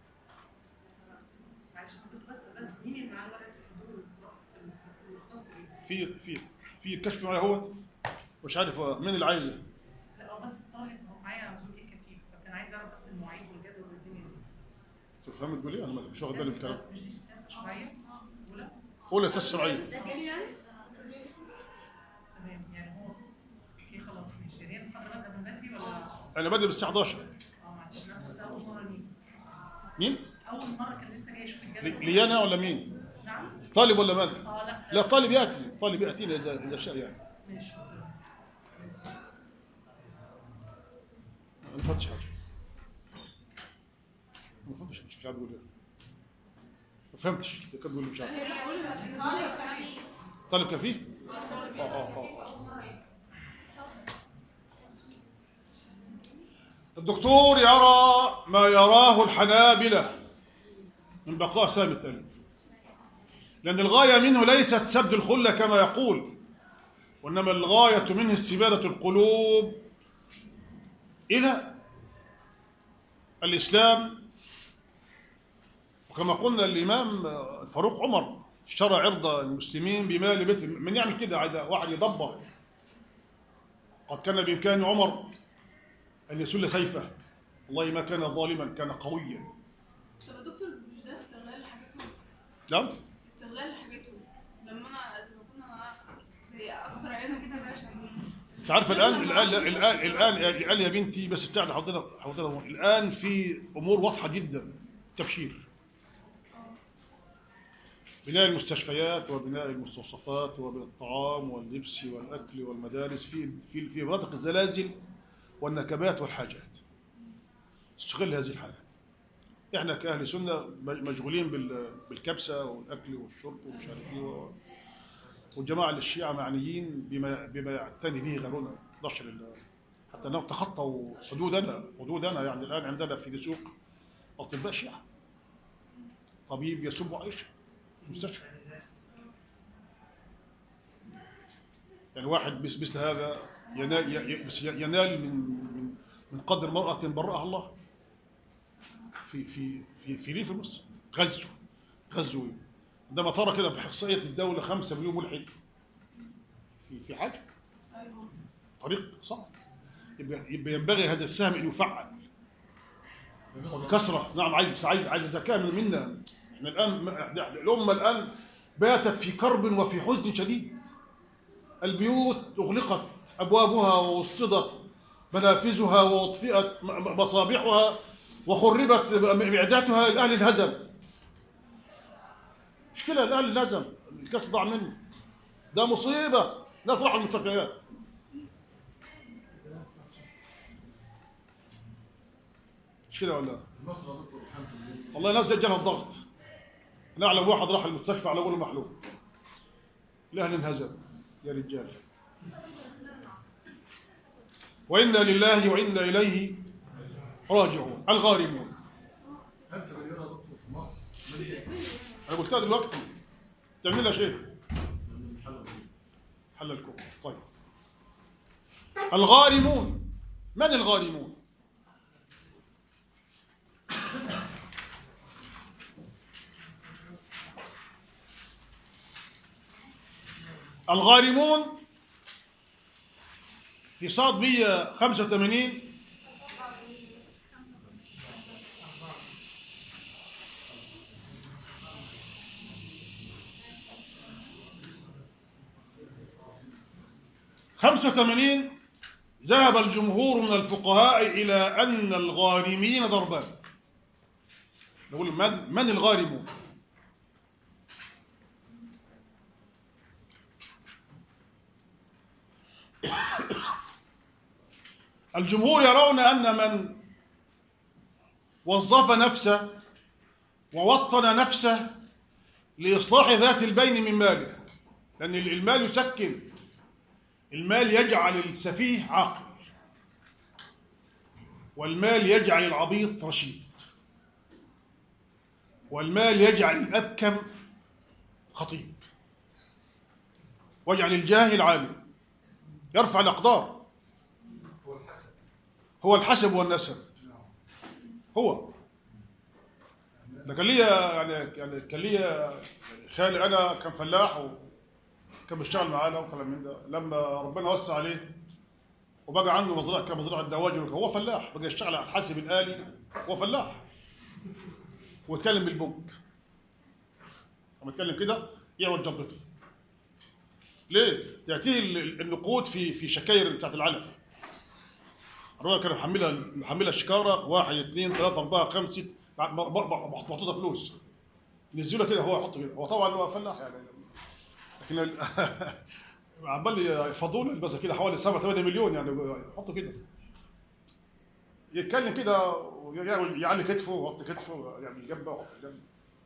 معلش كنت بس بس مين اللي معاه ورقه الحضور والانصراف المختص بيه؟ في في في كشف معايا هو مش عارف مين اللي عايزه لا هو بس الطالب هو معايا زوجي كفيف فكان عايز يعرف بس المواعيد والجدول والدنيا دي فاهم تقول ايه انا مش واخد بالي من الكلام مش دي سياسه شرعيه؟ اولى قول يا استاذ شرعيه مسجل يعني؟ تمام يعني هو اوكي خلاص ماشي يعني هي المحاضره بدأت من بدري ولا انا بادئ بالساعه 11 اه معلش الناس بس اول مره ليه؟ مين؟ اول مره كان لسه جاي يشوف الجدول لي انا ولا مين؟ نعم؟ طالب ولا مالك؟ اه لا لا طالب ياتي طالب ياتينا اذا اذا شاء يعني ماشي ما فهمتش حاجه ما فهمتش مش مش عارف اقول ايه ما فهمتش كان بيقول لي مش عارف هي بتقول طالب كفيف طالب كفيف؟ اه اه اه الدكتور يرى ما يراه الحنابلة من بقاء سام التالي لأن الغاية منه ليست سد الخلة كما يقول وإنما الغاية منه استبادة القلوب إلى الإسلام وكما قلنا الإمام الفاروق عمر اشترى عرض المسلمين بمال بيت من يعمل كده عايز واحد يدبر قد كان بإمكان عمر أن يسل سيفه والله ما كان ظالما كان قويا طب يا دكتور مش ده استغلال لحاجتهم؟ نعم استغلال لحاجتهم لما انا زي ما كنا زي اكثر عينه كده بقى شايفين انت عارف الان الان الان الان الان يا بنتي بس بتاع حضرتك حضرتك الان في امور واضحه جدا تبشير بناء المستشفيات وبناء المستوصفات وبناء الطعام واللبس والاكل والمدارس في في في مناطق الزلازل والنكبات والحاجات استغل هذه الحاله احنا كاهل سنه مشغولين بال- بالكبسه والاكل والشرب ومش عارف ايه و- والجماعه الشيعه معنيين بما بما يعتني به غيرنا نشر ال- حتى انهم تخطوا حدودنا حدودنا يعني الان عندنا في دسوق اطباء شيعه طبيب يسب عائشه في المستشفى يعني واحد بس مثل هذا ينال ي- ي- بس ينال من من من قدر امرأة برأها الله في في في في ريف مصر غزو غزو عندما ترى كده بإحصائية الدولة 5 مليون ملحد في في حاجة ايوه طريق صعب يبقى يبقى ينبغي هذا السهم ان يفعل وبكثره نعم عايز بس عايز عايز ذكاء من منا احنا الان ما- الامه الان باتت في كرب وفي حزن شديد البيوت اغلقت ابوابها ووصدت منافذها واطفئت م- م- مصابيحها وخربت معداتها الاهل الهزم مشكله الاهل الهزم الكاس ضاع منه ده مصيبه ناس راحوا المستشفيات مش كده ولا مصر يا دكتور 5 مليون والله ناس جالها الضغط انا اعلم واحد راح المستشفى على اول محلول الاهل انهزم يا رجال وانا لله وانا اليه راجعون الغارمون 5 مليون يا دكتور في مصر مليون انا قلتها دلوقتي تعمل لها شيء من الحلقه دي حل الكون طيب الغارمون من الغارمون الغارمون في صاد 185 85 ذهب الجمهور من الفقهاء إلى أن الغارمين ضربان نقول من, من الغارمون الجمهور يرون أن من وظف نفسه ووطن نفسه لإصلاح ذات البين من ماله لأن المال يسكن المال يجعل السفيه عاقل والمال يجعل العبيط رشيد والمال يجعل الأبكم خطيب ويجعل الجاهل عالم يرفع الأقدار هو الحسن هو الحسب والنسب هو ده كان ليا يعني يعني كان ليا خالي انا كان فلاح وكان بيشتغل معانا وكلام من ده لما ربنا وسع عليه وبقى عنده مزرعه كان مزرعه دواجن وكده. هو فلاح بقى يشتغل على الحاسب الالي هو فلاح ويتكلم بالبنك لما يتكلم كده يعمل جنبته ليه؟ تأتيه ال- ال- النقود في في شكاير بتاعت العلف الراجل كان محملها محملها الشكاره واحد اثنين ثلاثه اربعه خمسه سته مع- مع- مع- محطوطه فلوس ينزلها كده هو يحط كده هو طبعا هو فلاح يعني لكن ال- عمال يفضلوا البس كده حوالي 7 8 مليون يعني يحطوا كده يتكلم كده ويعمل- يعلي كتفه ويحط كتفه يعمل جنبه ويحط جنبه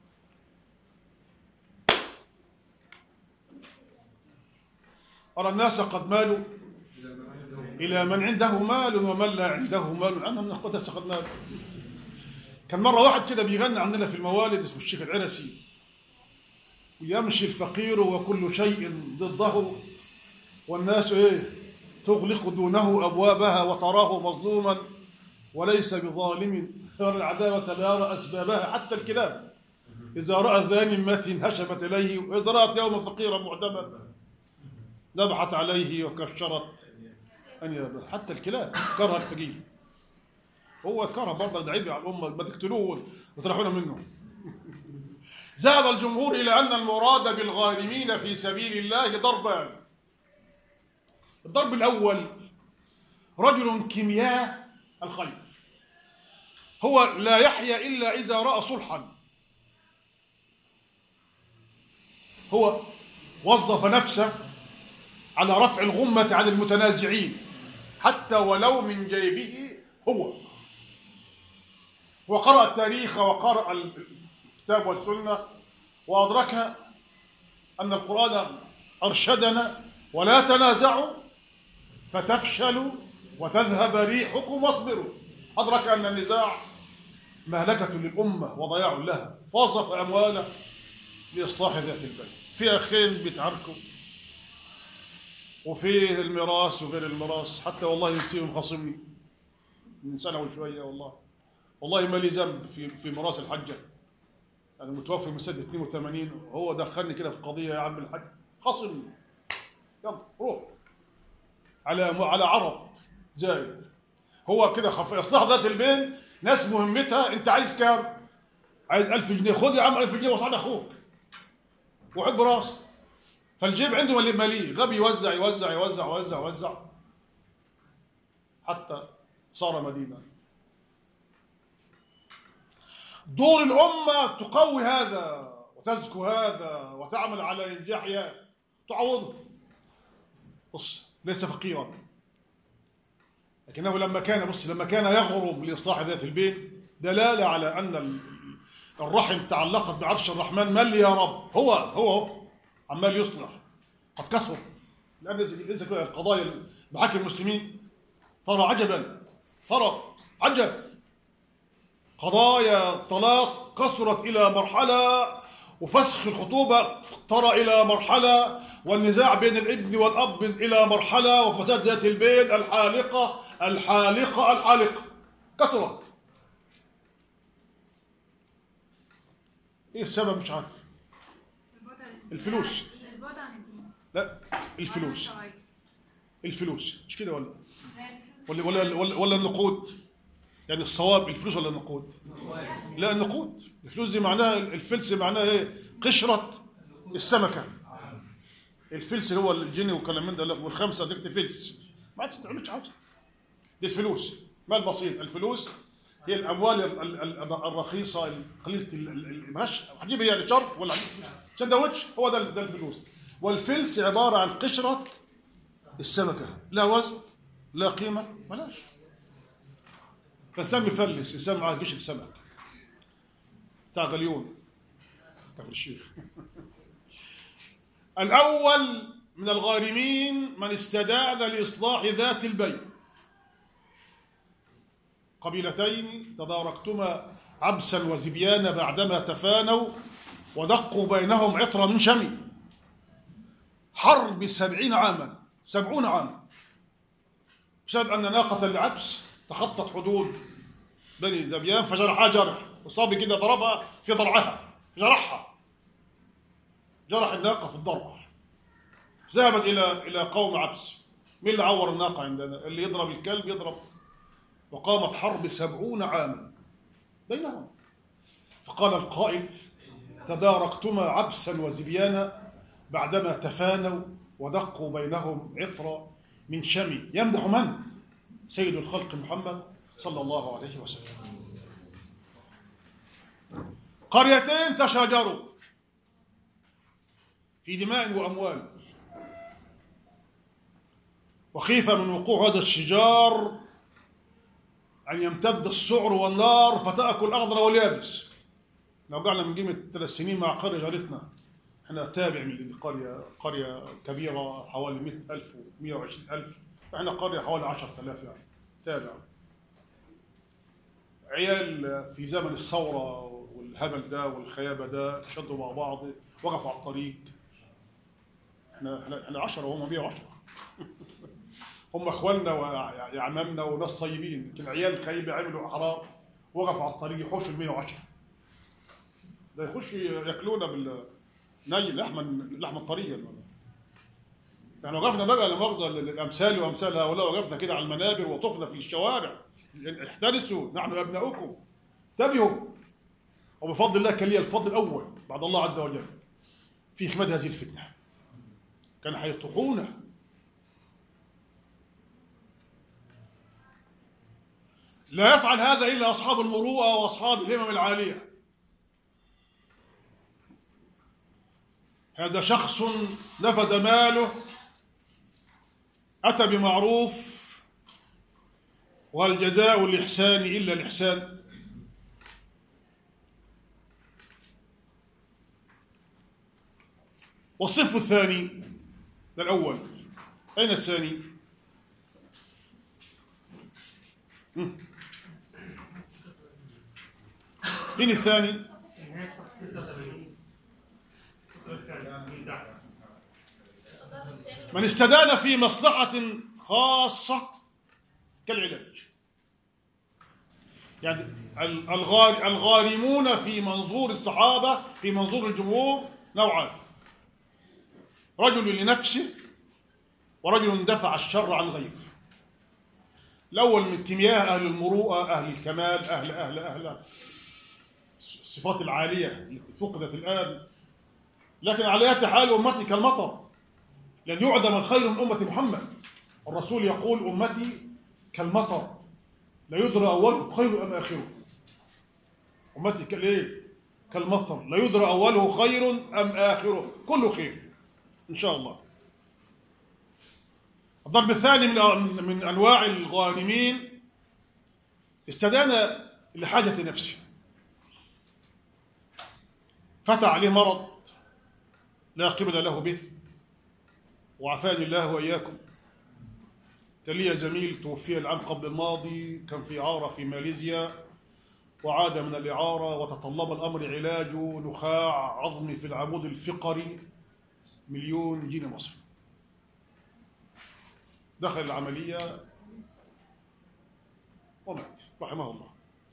أرى الناس قد مالوا إلى من عنده مال ومن لا عنده مال أنا من الناس قد مالوا كان مرة واحد كده بيغني عندنا في الموالد اسمه الشيخ العنسي ويمشي الفقير وكل شيء ضده والناس ايه تغلق دونه ابوابها وتراه مظلوما وليس بظالم يرى العداوة لا يرى أسبابها حتى الكلاب إذا رأى ذانمة هشمت إليه وإذا رأت يوما فقيرا معدما ذبحت عليه وكشرت أنيابه حتى الكلاب كره الفقير هو كره برضه ده عيب على الأمة ما تقتلوه وترحونا منه ذهب الجمهور إلى أن المراد بالغارمين في سبيل الله ضربان الضرب الأول رجل كيمياء الخير هو لا يحيا إلا إذا رأى صلحا هو وظف نفسه على رفع الغمة عن المتنازعين حتى ولو من جيبه هو وقرأ التاريخ وقرأ الكتاب والسنة وأدرك أن القرآن أرشدنا ولا تنازعوا فتفشلوا وتذهب ريحكم واصبروا أدرك أن النزاع مهلكة للأمة وضياع لها فوظف أمواله لإصلاح ذات البين في أخين بيتعاركوا وفي الميراث وغير الميراث حتى والله نسيهم خاصمني من سنة وشوية والله والله ما لي ذنب في في ميراث الحجة أنا متوفي من سنة 82 وهو دخلني كده في قضية يا عم الحج خاصمني يلا روح على على عرض زايد هو كده خف اصلاح ذات البين ناس مهمتها انت عايز كام؟ عايز 1000 جنيه خد يا عم 1000 جنيه وصعد اخوك وحب راس فالجيب عنده مليء مليء غبي يوزع يوزع يوزع يوزع يوزع حتى صار مدينه دور الامه تقوي هذا وتزكو هذا وتعمل على انجاحها تعوضه بص ليس فقيرا لكنه لما كان بص لما كان يغرب لاصلاح ذات البين دلاله على ان ال- الرحم تعلقت بعرش الرحمن من لي يا رب هو هو هو عمال يصلح قد كثر لان اذا إذا كان القضايا محاكم المسلمين ترى عجبا ترى عجب قضايا الطلاق كثرت الى مرحله وفسخ الخطوبه ترى الى مرحله والنزاع بين الابن والاب الى مرحله وفساد ذات البين الحالقه الحالقه الحالقه كثرت ايه السبب مش عارف البعد عن الدين. الفلوس. البعد عن الدين لا الفلوس ولا الشرعية. الفلوس مش كده ولا ولا ولا ولا, ولا النقود يعني الصواب الفلوس ولا النقود لا النقود الفلوس دي معناها الفلس معناها ايه قشرة السمكة الفلس اللي هو الجني وكلام من ده لا، والخمسة ديك فلس ما عادش تعملش حاجة دي الفلوس مال بسيط الفلوس هي الاموال ال- ال- ال- الرخيصه قليله ال- ال- ال- ماشي هتجيب يعني شرب ولا هتجيب سندوتش هو ده ده الفلوس والفلس عباره عن قشره السمكه لا وزن لا قيمه بلاش فالسم يفلس السم معاه قشره سمك بتاع غليون كفر الشيخ الاول من الغارمين من استدان لاصلاح ذات البين قبيلتين تداركتما عبسا وزبيانا بعدما تفانوا ودقوا بينهم عطر من شمي حرب سبعين عاما سبعون عاما بسبب أن ناقة العبس تخطت حدود بني زبيان فجرحها جرح وصابي كده ضربها في ضرعها جرحها جرح الناقة في الضرع ذهبت إلى إلى قوم عبس مين اللي عور الناقة عندنا اللي يضرب الكلب يضرب وقامت حرب سبعون عاما بينهم فقال القائل تداركتما عبسا وزبيانا بعدما تفانوا ودقوا بينهم عطرا من شمي يمدح من؟ سيد الخلق محمد صلى الله عليه وسلم قريتين تشاجروا في دماء وأموال وخيف من وقوع هذا الشجار أن يمتد السعر والنار فتأكل الأخضر واليابس لو رجعنا من قيمة ثلاث سنين مع قرية جارتنا احنا تابع من قرية قرية كبيرة حوالي 100000 و 120000 احنا قرية حوالي 10000 يعني تابع عيال في زمن الثورة والهبل ده والخيابة ده شدوا مع بعض وقفوا على الطريق احنا احنا احنا 10 وهم 110 هم اخواننا ويعمامنا وناس طيبين لكن عيال خيبة عملوا حرام وقفوا على الطريق يحوشوا ال 110 ده يخش ياكلونا بال ني لحمه لحمه طريه يعني وقفنا بقى لا مؤاخذه الامثال وامثال هؤلاء وقفنا كده على المنابر وطفنا في الشوارع احترسوا نحن ابناؤكم انتبهوا وبفضل الله كان لي الفضل الاول بعد الله عز وجل في اخماد هذه الفتنه كان هيطحونا لا يفعل هذا الا اصحاب المروءه واصحاب الهمم العاليه هذا شخص نفذ ماله أتى بمعروف وهل جزاء الإحسان إلا الإحسان والصف الثاني ده الأول أين الثاني؟ مم. مين الثاني؟ نهاية صفحة 86 السطر الثاني من تحت من استدان في مصلحة خاصة كالعلاج يعني ال- الغار- الغارمون في منظور الصحابة في منظور الجمهور نوعان رجل لنفسه ورجل دفع الشر عن غيره الأول من كيمياء أهل المروءة أهل الكمال أهل أهل أهل الصفات العالية التي فقدت الآن لكن على أية حال أمتي كالمطر لن يعدم الخير من أمة محمد الرسول يقول أمتي كالمطر لا يدرى أوله خير أم آخره أمتي كالإيه؟ كالمطر لا يدرى أوله خير أم آخره كله خير إن شاء الله الضرب الثاني من من أنواع الغانمين استدان لحاجة نفسه فتى عليه مرض لا قبل له به وعافاني الله وإياكم كان لي زميل توفي العام قبل الماضي كان في إعارة في ماليزيا وعاد من الإعارة وتطلب الأمر علاجه نخاع عظمي في العمود الفقري مليون جنيه مصري دخل العملية ومات رحمه الله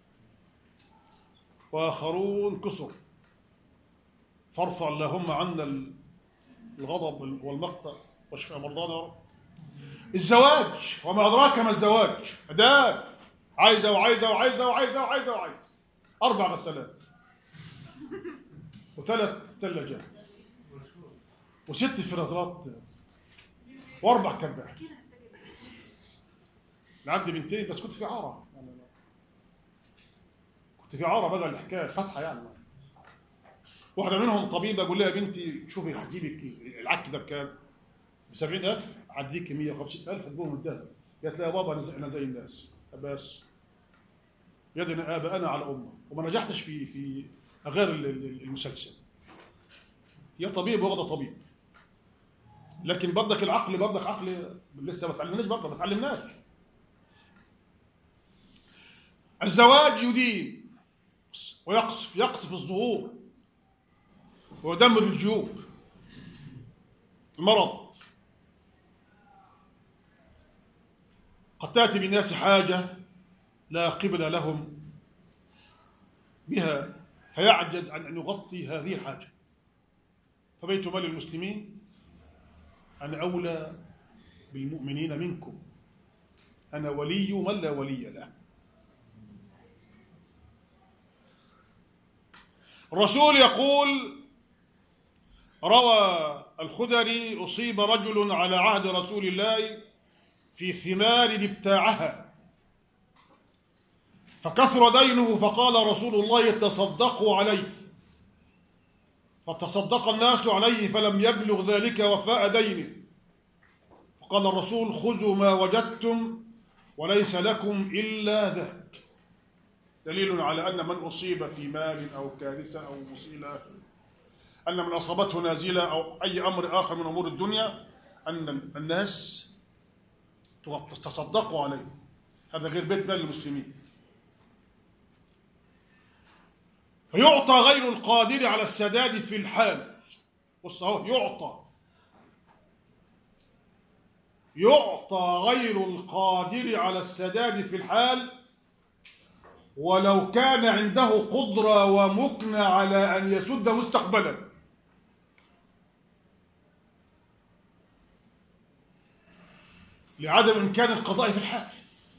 وآخرون كثر فارفع اللهم عنا الغضب والمقتل واشفع مرضانا يا رب الزواج وما أدراك ما الزواج أداة عايزة وعايزة وعايزة وعايزة وعايزة وعايزة أربع غسالات وثلاث ثلاجات وست فرازات وأربع كبات أنا عندي بنتين بس كنت في عارة يعني كنت في عارة بقى الحكاية فاتحة يعني واحدة منهم طبيبة أقول لها يا بنتي شوفي هجيبك العك ده بكام؟ ب 70000 هديك 150000 تجيبهم الذهب قالت لها يا بابا انا زي, أنا زي الناس بس يدنا اباءنا على امه وما نجحتش في في غير ال- ال- المسلسل هي طبيب واخده طبيب لكن برضك العقل برضك عقل لسه ما اتعلمناش برضه ما اتعلمناش الزواج يدين ويقصف يقصف الظهور ويدمر الجيوب المرض قد تأتي بالناس حاجة لا قبل لهم بها فيعجز عن أن يغطي هذه الحاجة فبيت مال المسلمين أنا أولى بالمؤمنين منكم أنا ولي من لا ولي له الرسول يقول روى الخدري أصيب رجل على عهد رسول الله في ثمار ابتاعها فكثر دينه فقال رسول الله تصدقوا عليه فتصدق الناس عليه فلم يبلغ ذلك وفاء دينه فقال الرسول خذوا ما وجدتم وليس لكم إلا ذاك دليل على أن من أصيب في مال أو كارثة أو مصيبة أن من أصابته نازلة أو أي أمر آخر من أمور الدنيا أن الناس تصدقوا عليه هذا غير بيت مال المسلمين فيعطى غير القادر على السداد في الحال بص اهو يعطى يعطى غير القادر على السداد في الحال ولو كان عنده قدرة ومكنة على أن يسد مستقبلا لعدم إمكان القضاء في الحال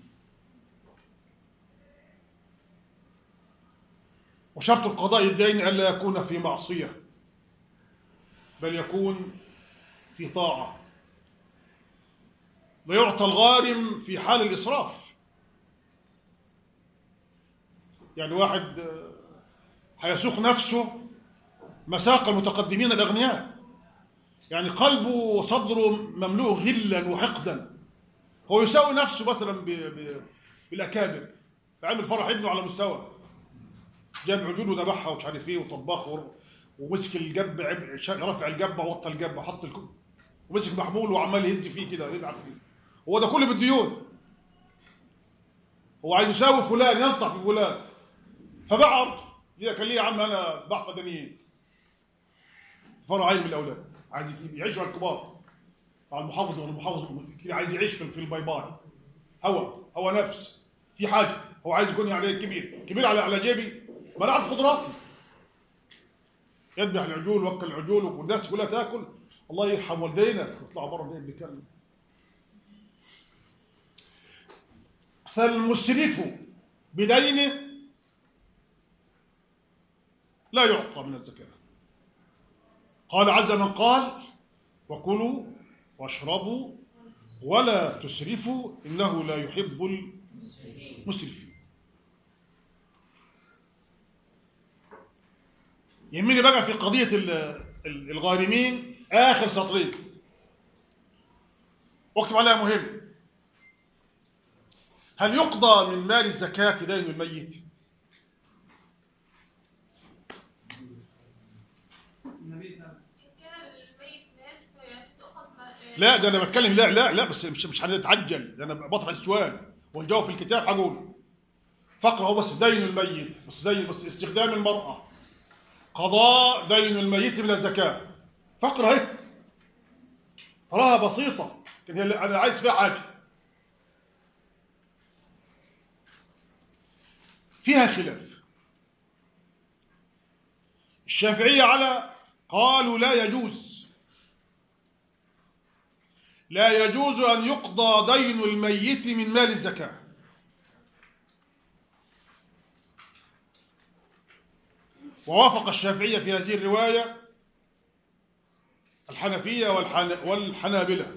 وشرط القضاء الدين ألا يكون في معصية بل يكون في طاعة ويعطى الغارم في حال الإسراف يعني واحد آه، هيسوق نفسه مساق المتقدمين الأغنياء يعني قلبه وصدره مملوء غلا وحقدا هو يساوي نفسه مثلا ب... ب... بالأكابر فعمل فرح ابنه على مستوى جاب عجول وذبحها ومش عارف ايه وطباخ ور- ومسك الجب عب- شا- رفع الجبه وطى الجبه وحط الكل ومسك محمول وعمال يهز فيه كده يلعب فيه هو ده كله بالديون هو عايز يساوي فلان ينطح في فلان فباع ارضه ليه كان ليه يا عم انا باع فدانيين فرع عين من الاولاد عايز يجيب- يعيش مع الكبار مع المحافظ ولا المحافظ كده عايز يعيش في في الباي باي هوى هوى نفس في حاجه هو عايز يكون يعني كبير كبير على على جيبي ما انا اعرف قدراتي يذبح العجول وكل العجول والناس كلها تاكل الله يرحم والدينا يطلعوا بره الدين بيتكلم فالمسرف بدينه لا يعطى من الزكاة قال عز من قال وكلوا واشربوا ولا تسرفوا إنه لا يحب المسرفين يهمني بقى في قضية ال- ال- الغارمين آخر سطرين واكتب عليها مهم هل يقضى من مال الزكاة دين الميت؟ النبي ده كان الميت مات فتؤخذ ما- لا ده انا بتكلم لا لا لا بس مش مش هنتعجل ده انا بطرح السؤال والجواب في الكتاب هقوله فقره هو بس دين الميت بس دين بس استخدام المرأة قضاء دين الميت من الزكاة فقره اهي تراها بسيطة لكن هي اللي انا عايز فيها حاجة فيها خلاف الشافعية على قالوا لا يجوز لا يجوز أن يقضى دين الميت من مال الزكاة ووافق الشافعية في هذه الرواية الحنفية والحن... والحنابلة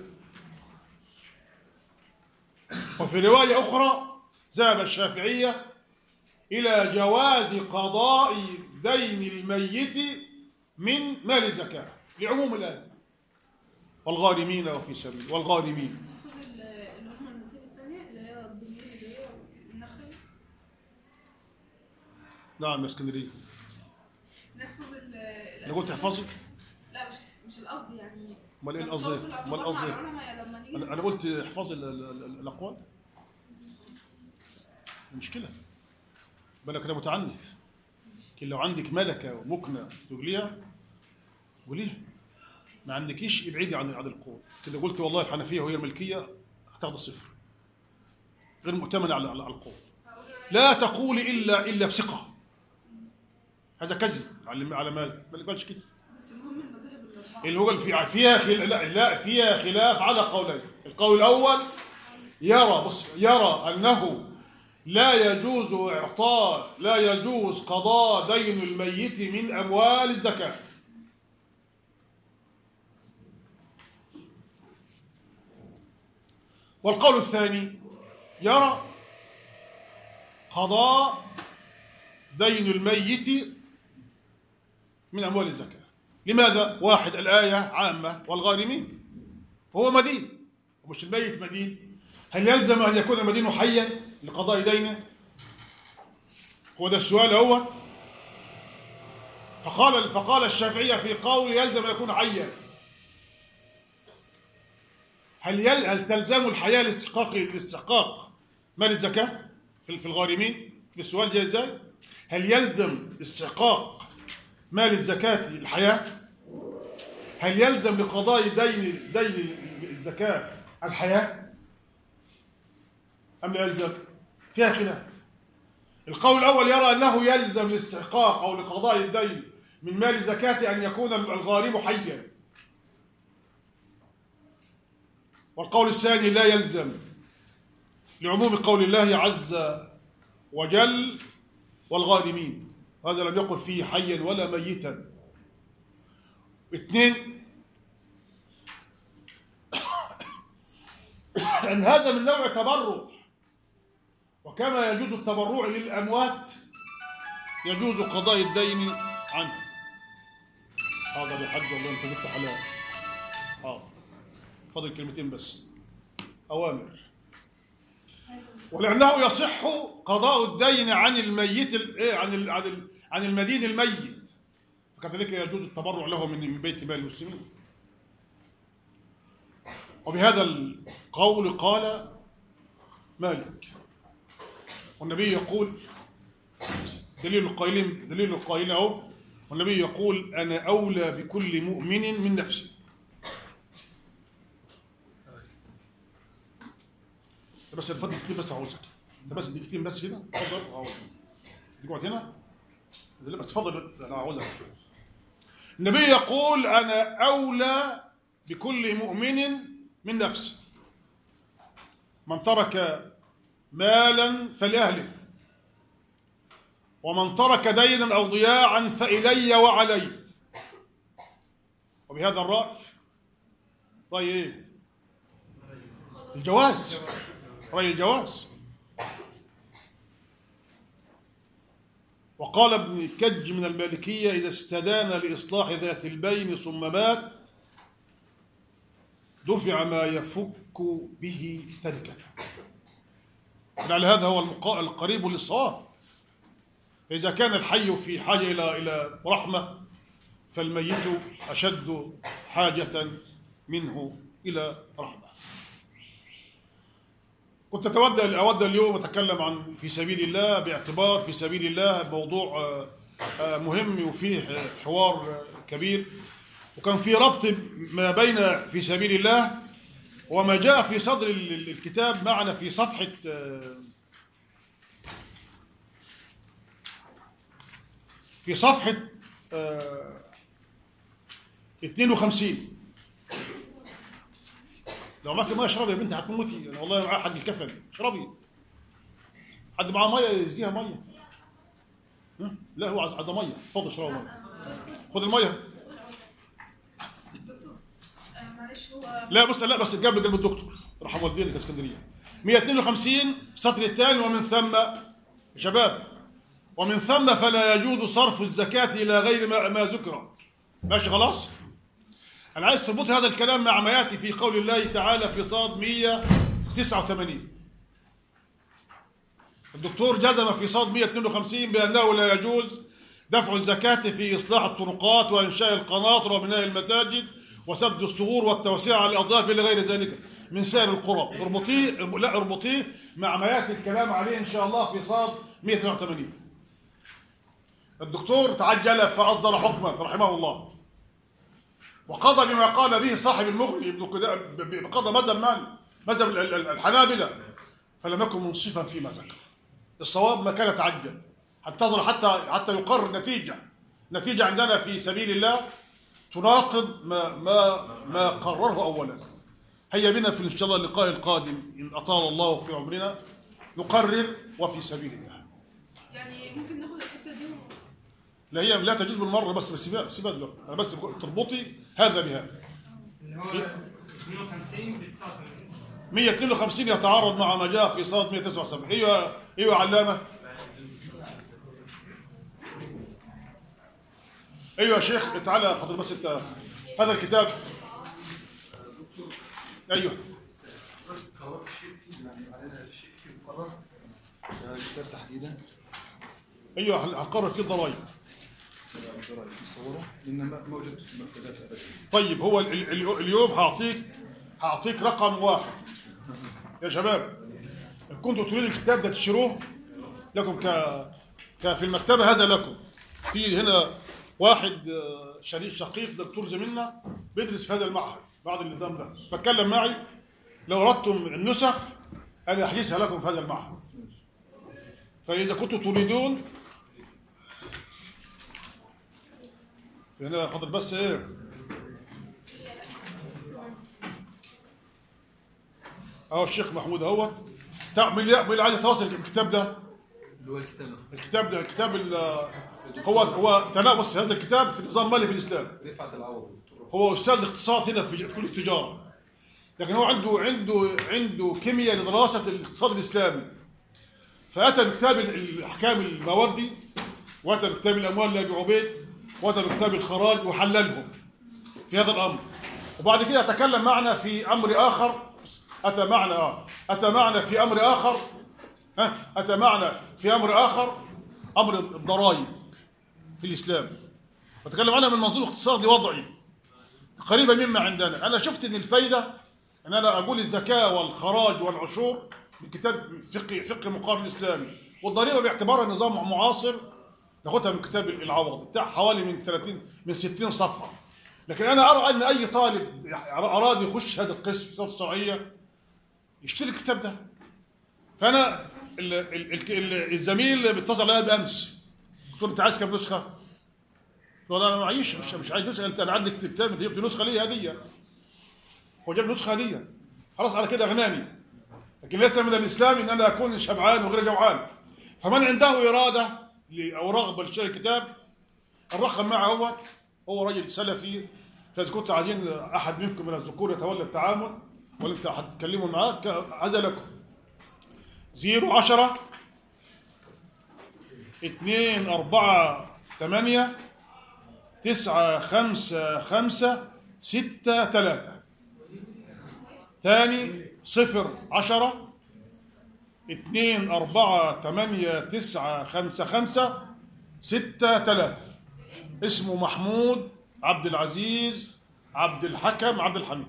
وفي رواية أخرى ذهب الشافعية إلى جواز قضاء دين الميت من مال الزكاة لعموم الآية والغارمين وفي سبيل والغارمين ناخد ال- اللي هم المسائل التانية اللي هي الضمير اللي هي النخل نعم يا اسكندرية نحفظ ال أنا قلت احفظي لا مش مش القصد يعني امال ايه نحفظ القصد الأطباق امال مع القصد العلماء لما نيجي انا أنا قلت احفظي ال- ال- ال- الاقوال مشكلة بالك كده متعنت لكن لو عندك ملكة ومكنة تقوليها قوليها ما عندكيش ابعدي عن عن القول كده قلت والله الحنفية وهي الملكية هتاخد الصفر غير مؤتمنة على على القول لا تقولي الا الا بثقة هذا كذب على على مال ما قالش كده بس المهم المذاهب الأربعة اللي هو في فيها خل... لا, لا فيها خلاف على قولين القول الاول يرى بص يرى انه لا يجوز إعطاء لا يجوز قضاء دين الميت من أموال الزكاة والقول الثاني يرى قضاء دين الميت من أموال الزكاة لماذا؟ واحد الآية عامة والغارمين هو مدين ومش الميت مدين هل يلزم أن يكون المدين حيا لقضاء دينه؟ هو ده السؤال هو فقال فقال الشافعية في قول يلزم أن يكون حيا هل يل هل تلزم الحياة لاستحقاق لاستحقاق مال الزكاة في في الغارمين؟ في السؤال جاي ازاي؟ هل يلزم استحقاق مال الزكاة الحياة؟ هل يلزم لقضاء دين دين الزكاة الحياة؟ أم لا يلزم؟ فيها خلاف. القول الأول يرى أنه يلزم لاستحقاق أو لقضاء الدين من مال الزكاة أن يكون الغارم حيا. والقول الثاني لا يلزم لعموم قول الله عز وجل والغارمين هذا لم يقل فيه حيا ولا ميتا اثنين أن هذا من نوع تبرع وكما يجوز التبرع للأموات يجوز قضاء الدين عنه هذا بحج والله انت جبت حلال حاضر فاضل كلمتين بس أوامر ولأنه يصح قضاء الدين عن الميت ال- إيه عن ال- عن ال- عن المدين الميت فكذلك يجوز التبرع له من من بيت مال المسلمين وبهذا القول قال مالك والنبي يقول دليل القائلين دليل القائلين اهو والنبي يقول انا اولى بكل مؤمن من نفسه بس الفضل كتير بس عاوزك انت بس دقيقتين بس كده اتفضل عاوزك تقعد هنا لا بس اتفضل انا عاوزك النبي يقول انا اولى بكل مؤمن من نفسه من ترك مالا فلاهله ومن ترك دينا او ضياعا فالي وعلي وبهذا الراي راي ايه الجواز رأي الجواز وقال ابن كج من المالكية إذا استدان لإصلاح ذات البين ثم مات دفع ما يفك به تركته لعل هذا هو المقا- القريب للصواب إذا كان الحي في حاجة إلى إلى رحمة فالميت أشد حاجة منه إلى رحمة كنت أتود أود اليوم أتكلم عن في سبيل الله باعتبار في سبيل الله موضوع آه، آه، مهم وفيه آه، حوار آه، كبير وكان في ربط ما بين في سبيل الله وما جاء في صدر ال- ال- الكتاب معنا في صفحة آه، في صفحة آه، 52 لو معك ميه اشربي يا بنتي هتموتي انا والله معاه حق الكفن اشربي حد معاه ميه يسقيها ميه ها؟ لا هو عايز عايز ميه اتفضل اشربي ميه خد الميه دكتور آه، معلش هو لا بص لا بس جاب قلب الدكتور راح والدينك اسكندريه 152 سطر الثاني ومن ثم يا شباب ومن ثم فلا يجوز صرف الزكاة إلى غير ما, ما ذكر ماشي خلاص أنا عايز تربط هذا الكلام مع ما يأتي في قول الله تعالى في صاد 189 الدكتور جزم في صاد 152 بأنه لا يجوز دفع الزكاة في إصلاح الطرقات وإنشاء القناطر وبناء المساجد وسد الثغور والتوسعة على الأضياف إلى غير ذلك من سائر القرى اربطيه لا اربطيه مع ما يأتي الكلام عليه إن شاء الله في صاد 189 الدكتور تعجل فأصدر حكما رحمه الله وقضى بما قال به صاحب المغني ابن كدا ب- ب- قضى مذهب من؟ مذهب ال- ال- الحنابلة فلم يكن منصفا فيما ذكر الصواب ما كان تعجل انتظر حتى حتى يقرر نتيجة نتيجة عندنا في سبيل الله تناقض ما ما ما قرره أولا هيا بنا في إن شاء الله اللقاء القادم إن أطال الله في عمرنا نقرر وفي سبيل الله يعني ممكن ناخد الحته دي و... لا هي لا تجوز بالمره بس بس سيبها سيبها دلوقتي انا بس بقول تربطي هذا بهذا اللي هو 52 ب 89 152 يتعارض مع ما جاء في صاد 179 ايوه ايوه يا علامه ايوه يا شيخ تعالى حضر بس انت هذا الكتاب ايوه قرارات الشيء يعني علينا الشيء فيه مقرر يعني الكتاب تحديدا ايوه هنقرر فيه الضرائب مصوره لان ما ما وجدت في المكتبات ابدا طيب هو ال- ال- اليوم هعطيك هعطيك رقم واحد يا شباب ان كنتوا تريدوا الكتاب ده تشتروه لكم ك ك في المكتبه هذا لكم في هنا واحد آه، شريك شقيق دكتور زميلنا بيدرس في هذا المعهد بعد النظام ده فاتكلم معي لو اردتم النسخ انا احجزها لكم في هذا المعهد فاذا كنتم تريدون هنا خاطر بس ايه اهو الشيخ محمود اهوت تعمل ايه مين اللي عايز يتواصل الكتاب ده اللي هو الكتاب الكتاب ده الكتاب ال- هو هو تناقص هذا الكتاب في النظام المالي في الاسلام رفعت العوض دكتور هو استاذ اقتصاد هنا في كليه التجاره لكن هو عنده عنده عنده كيمياء لدراسه الاقتصاد الاسلامي فاتى بكتاب ال- الاحكام الموردي واتى بكتاب الاموال لابي عبيد واتى بكتاب الخراج وحللهم في هذا الامر وبعد كده تكلم معنا في امر اخر اتى معنا اه اتى معنا في امر اخر ها اتى معنا في امر اخر امر الضرائب في الاسلام وتكلم عنها من منظور اقتصادي وضعي قريبه مما عندنا انا شفت ان الفايده ان انا اقول الزكاه والخراج والعشور بكتاب فقه فقه مقارن اسلامي والضريبه باعتبارها نظام معاصر ناخدها من كتاب العوض بتاع حوالي من 30 من 60 صفحه لكن انا ارى ان اي طالب اراد يخش هذا القسم في السياسه الشرعيه يشتري الكتاب ده فانا ال ال ال ال الزميل اللي بيتصل عليا بامس قلت له انت عايز كام نسخه؟ قلت له لا انا معيش مش مش عايز نسخه انت انا عندك كتاب انت جبت نسخه ليه هديه هو جاب نسخه هديه خلاص على كده اغناني لكن ليس من الاسلام ان انا اكون شبعان وغير جوعان فمن عنده اراده ل- او رغبه لشراء الكتاب الرقم معه هو هو رجل سلفي فاذا كنتوا عايزين احد منكم من الذكور يتولى التعامل ولا انت هتتكلموا معاه ك- هذا لكم زيرو عشرة اتنين أربعة تمانية تسعة خمسة خمسة ستة تلاتة تاني صفر عشرة اتنين أربعة تمانية تسعة خمسة خمسة ستة تلاتة اسمه محمود عبد العزيز عبد الحكم عبد الحميد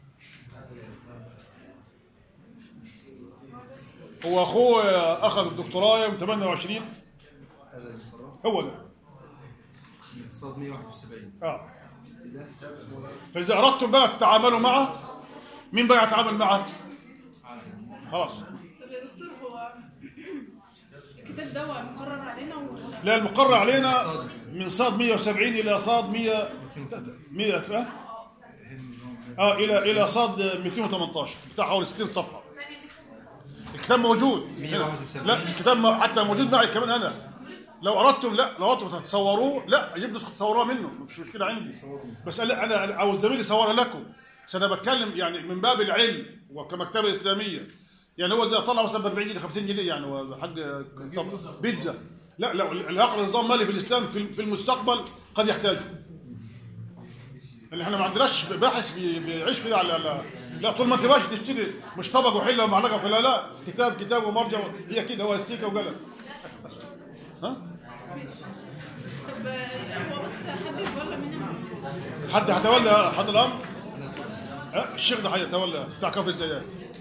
هو اخوه اخذ الدكتوراه يوم 28 هذا المقرر هو ده اقتصاد 171 اه ده فاذا اردتم بقى تتعاملوا معه مين بقى يتعامل معه؟ خلاص طب يا دكتور هو الكتاب ده هو مقرر علينا ولا لا المقرر علينا من صاد 170 الى صاد 100 100 اه اه الى الى صاد 218 بتاع حوالي 60 صفحه الكتاب موجود 171. لا الكتاب م- حتى موجود معي كمان انا لو اردتم لا لو اردتم تصوروه لا اجيب نسخه تصوروها منه مش مشكله عندي بس انا انا أنا- او الزميل يصورها لكم بس انا بتكلم يعني من باب العلم وكمكتبه اسلاميه يعني هو زي طلع مثلا ب 40 جنيه 50 جنيه يعني هو حق طب بيتزا لا لا العقل نظام مالي في الاسلام في في المستقبل قد يحتاجه اللي احنا ما عندناش باحث بي- بيعيش كده على لا, لا طول ما انت ماشي تشتري مش طبق وحله ومعلقه وحله لا كتاب كتاب ومرجع هي كده هو السيكه وقلم ها طب هو بس حد يتولى مننا حد هيتولى هذا الامر ها؟ الشيخ ده هيتولى بتاع كفر الزيات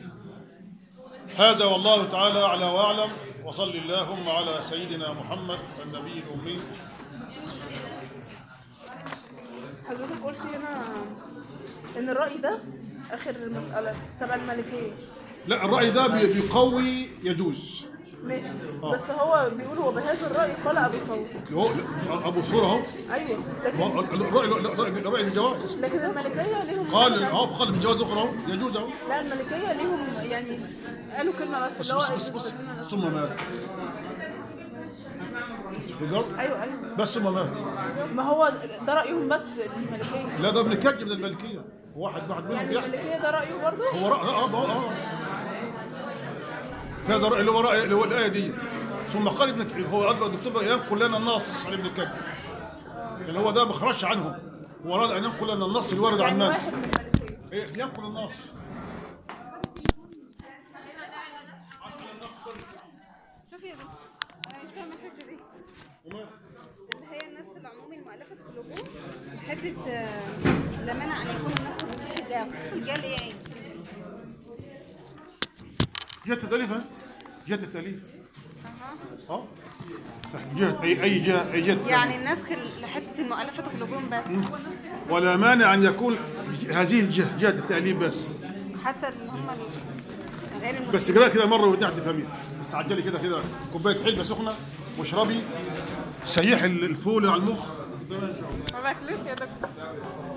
هذا والله تعالى اعلى واعلم وصل اللهم على سيدنا محمد النبي الامي حضرتك قلت هنا ان الرأي ده اخر المسألة تبع الملكية لا الراي ده بي- بيقوي يجوز ماشي آه. بس هو بيقول هو بهذا الرأي قال أبو ثور هو ابو ثور اهو أيوه هو لكن الراي الراي الراي بالجواز لكن الملكية ليهم قال اه قال بالجواز اخرى اهو يجوز اهو لا الملكية ليهم يعني قالوا كلمة بس بص اللي هو بص بص, بص ثم مات في الجر أيوه أيوه بس ثم مات ما هو ده رأيهم بس الملكية لا ده ابن كج من الملكيه واحد واحد منهم يعني بيحكي الملكية ده رأيه برضه هو رأي اه اه اه كذا رأي اللي هو رأي اللي هو الآية دي ثم قال ابن ك- هو أدبر الدكتور ينقل لنا النص عن ابن كج اللي هو ده ما خرجش عنهم هو أراد أن ينقل لنا النص الوارد عن يعني من واحد من الملكية إيه، ينقل النص شوف يا دكتور انا مش فاهمه الحته دي وما- اللي هي النسخ العمومي المؤلفه قلوبهم حته آه، لا مانع ان يكون النسخ بخصوص الجاه بخصوص الجاه اللي هي ايه؟ جهة التأليف ها؟ جهة التأليف أها. اه جهة أي أي جهة أي جهة يعني النسخ لحته المؤلفه قلوبهم بس ولا مانع أن يكون هذه الجهة جهة التأليف بس حتى اللي هم ال- غير المسلمين بس اقرأ كده مرة وتحت فميها تعجلي كده كده كوباية حلبة سخنة واشربي سيح الفول على المخ ما باكلوش يا دكتور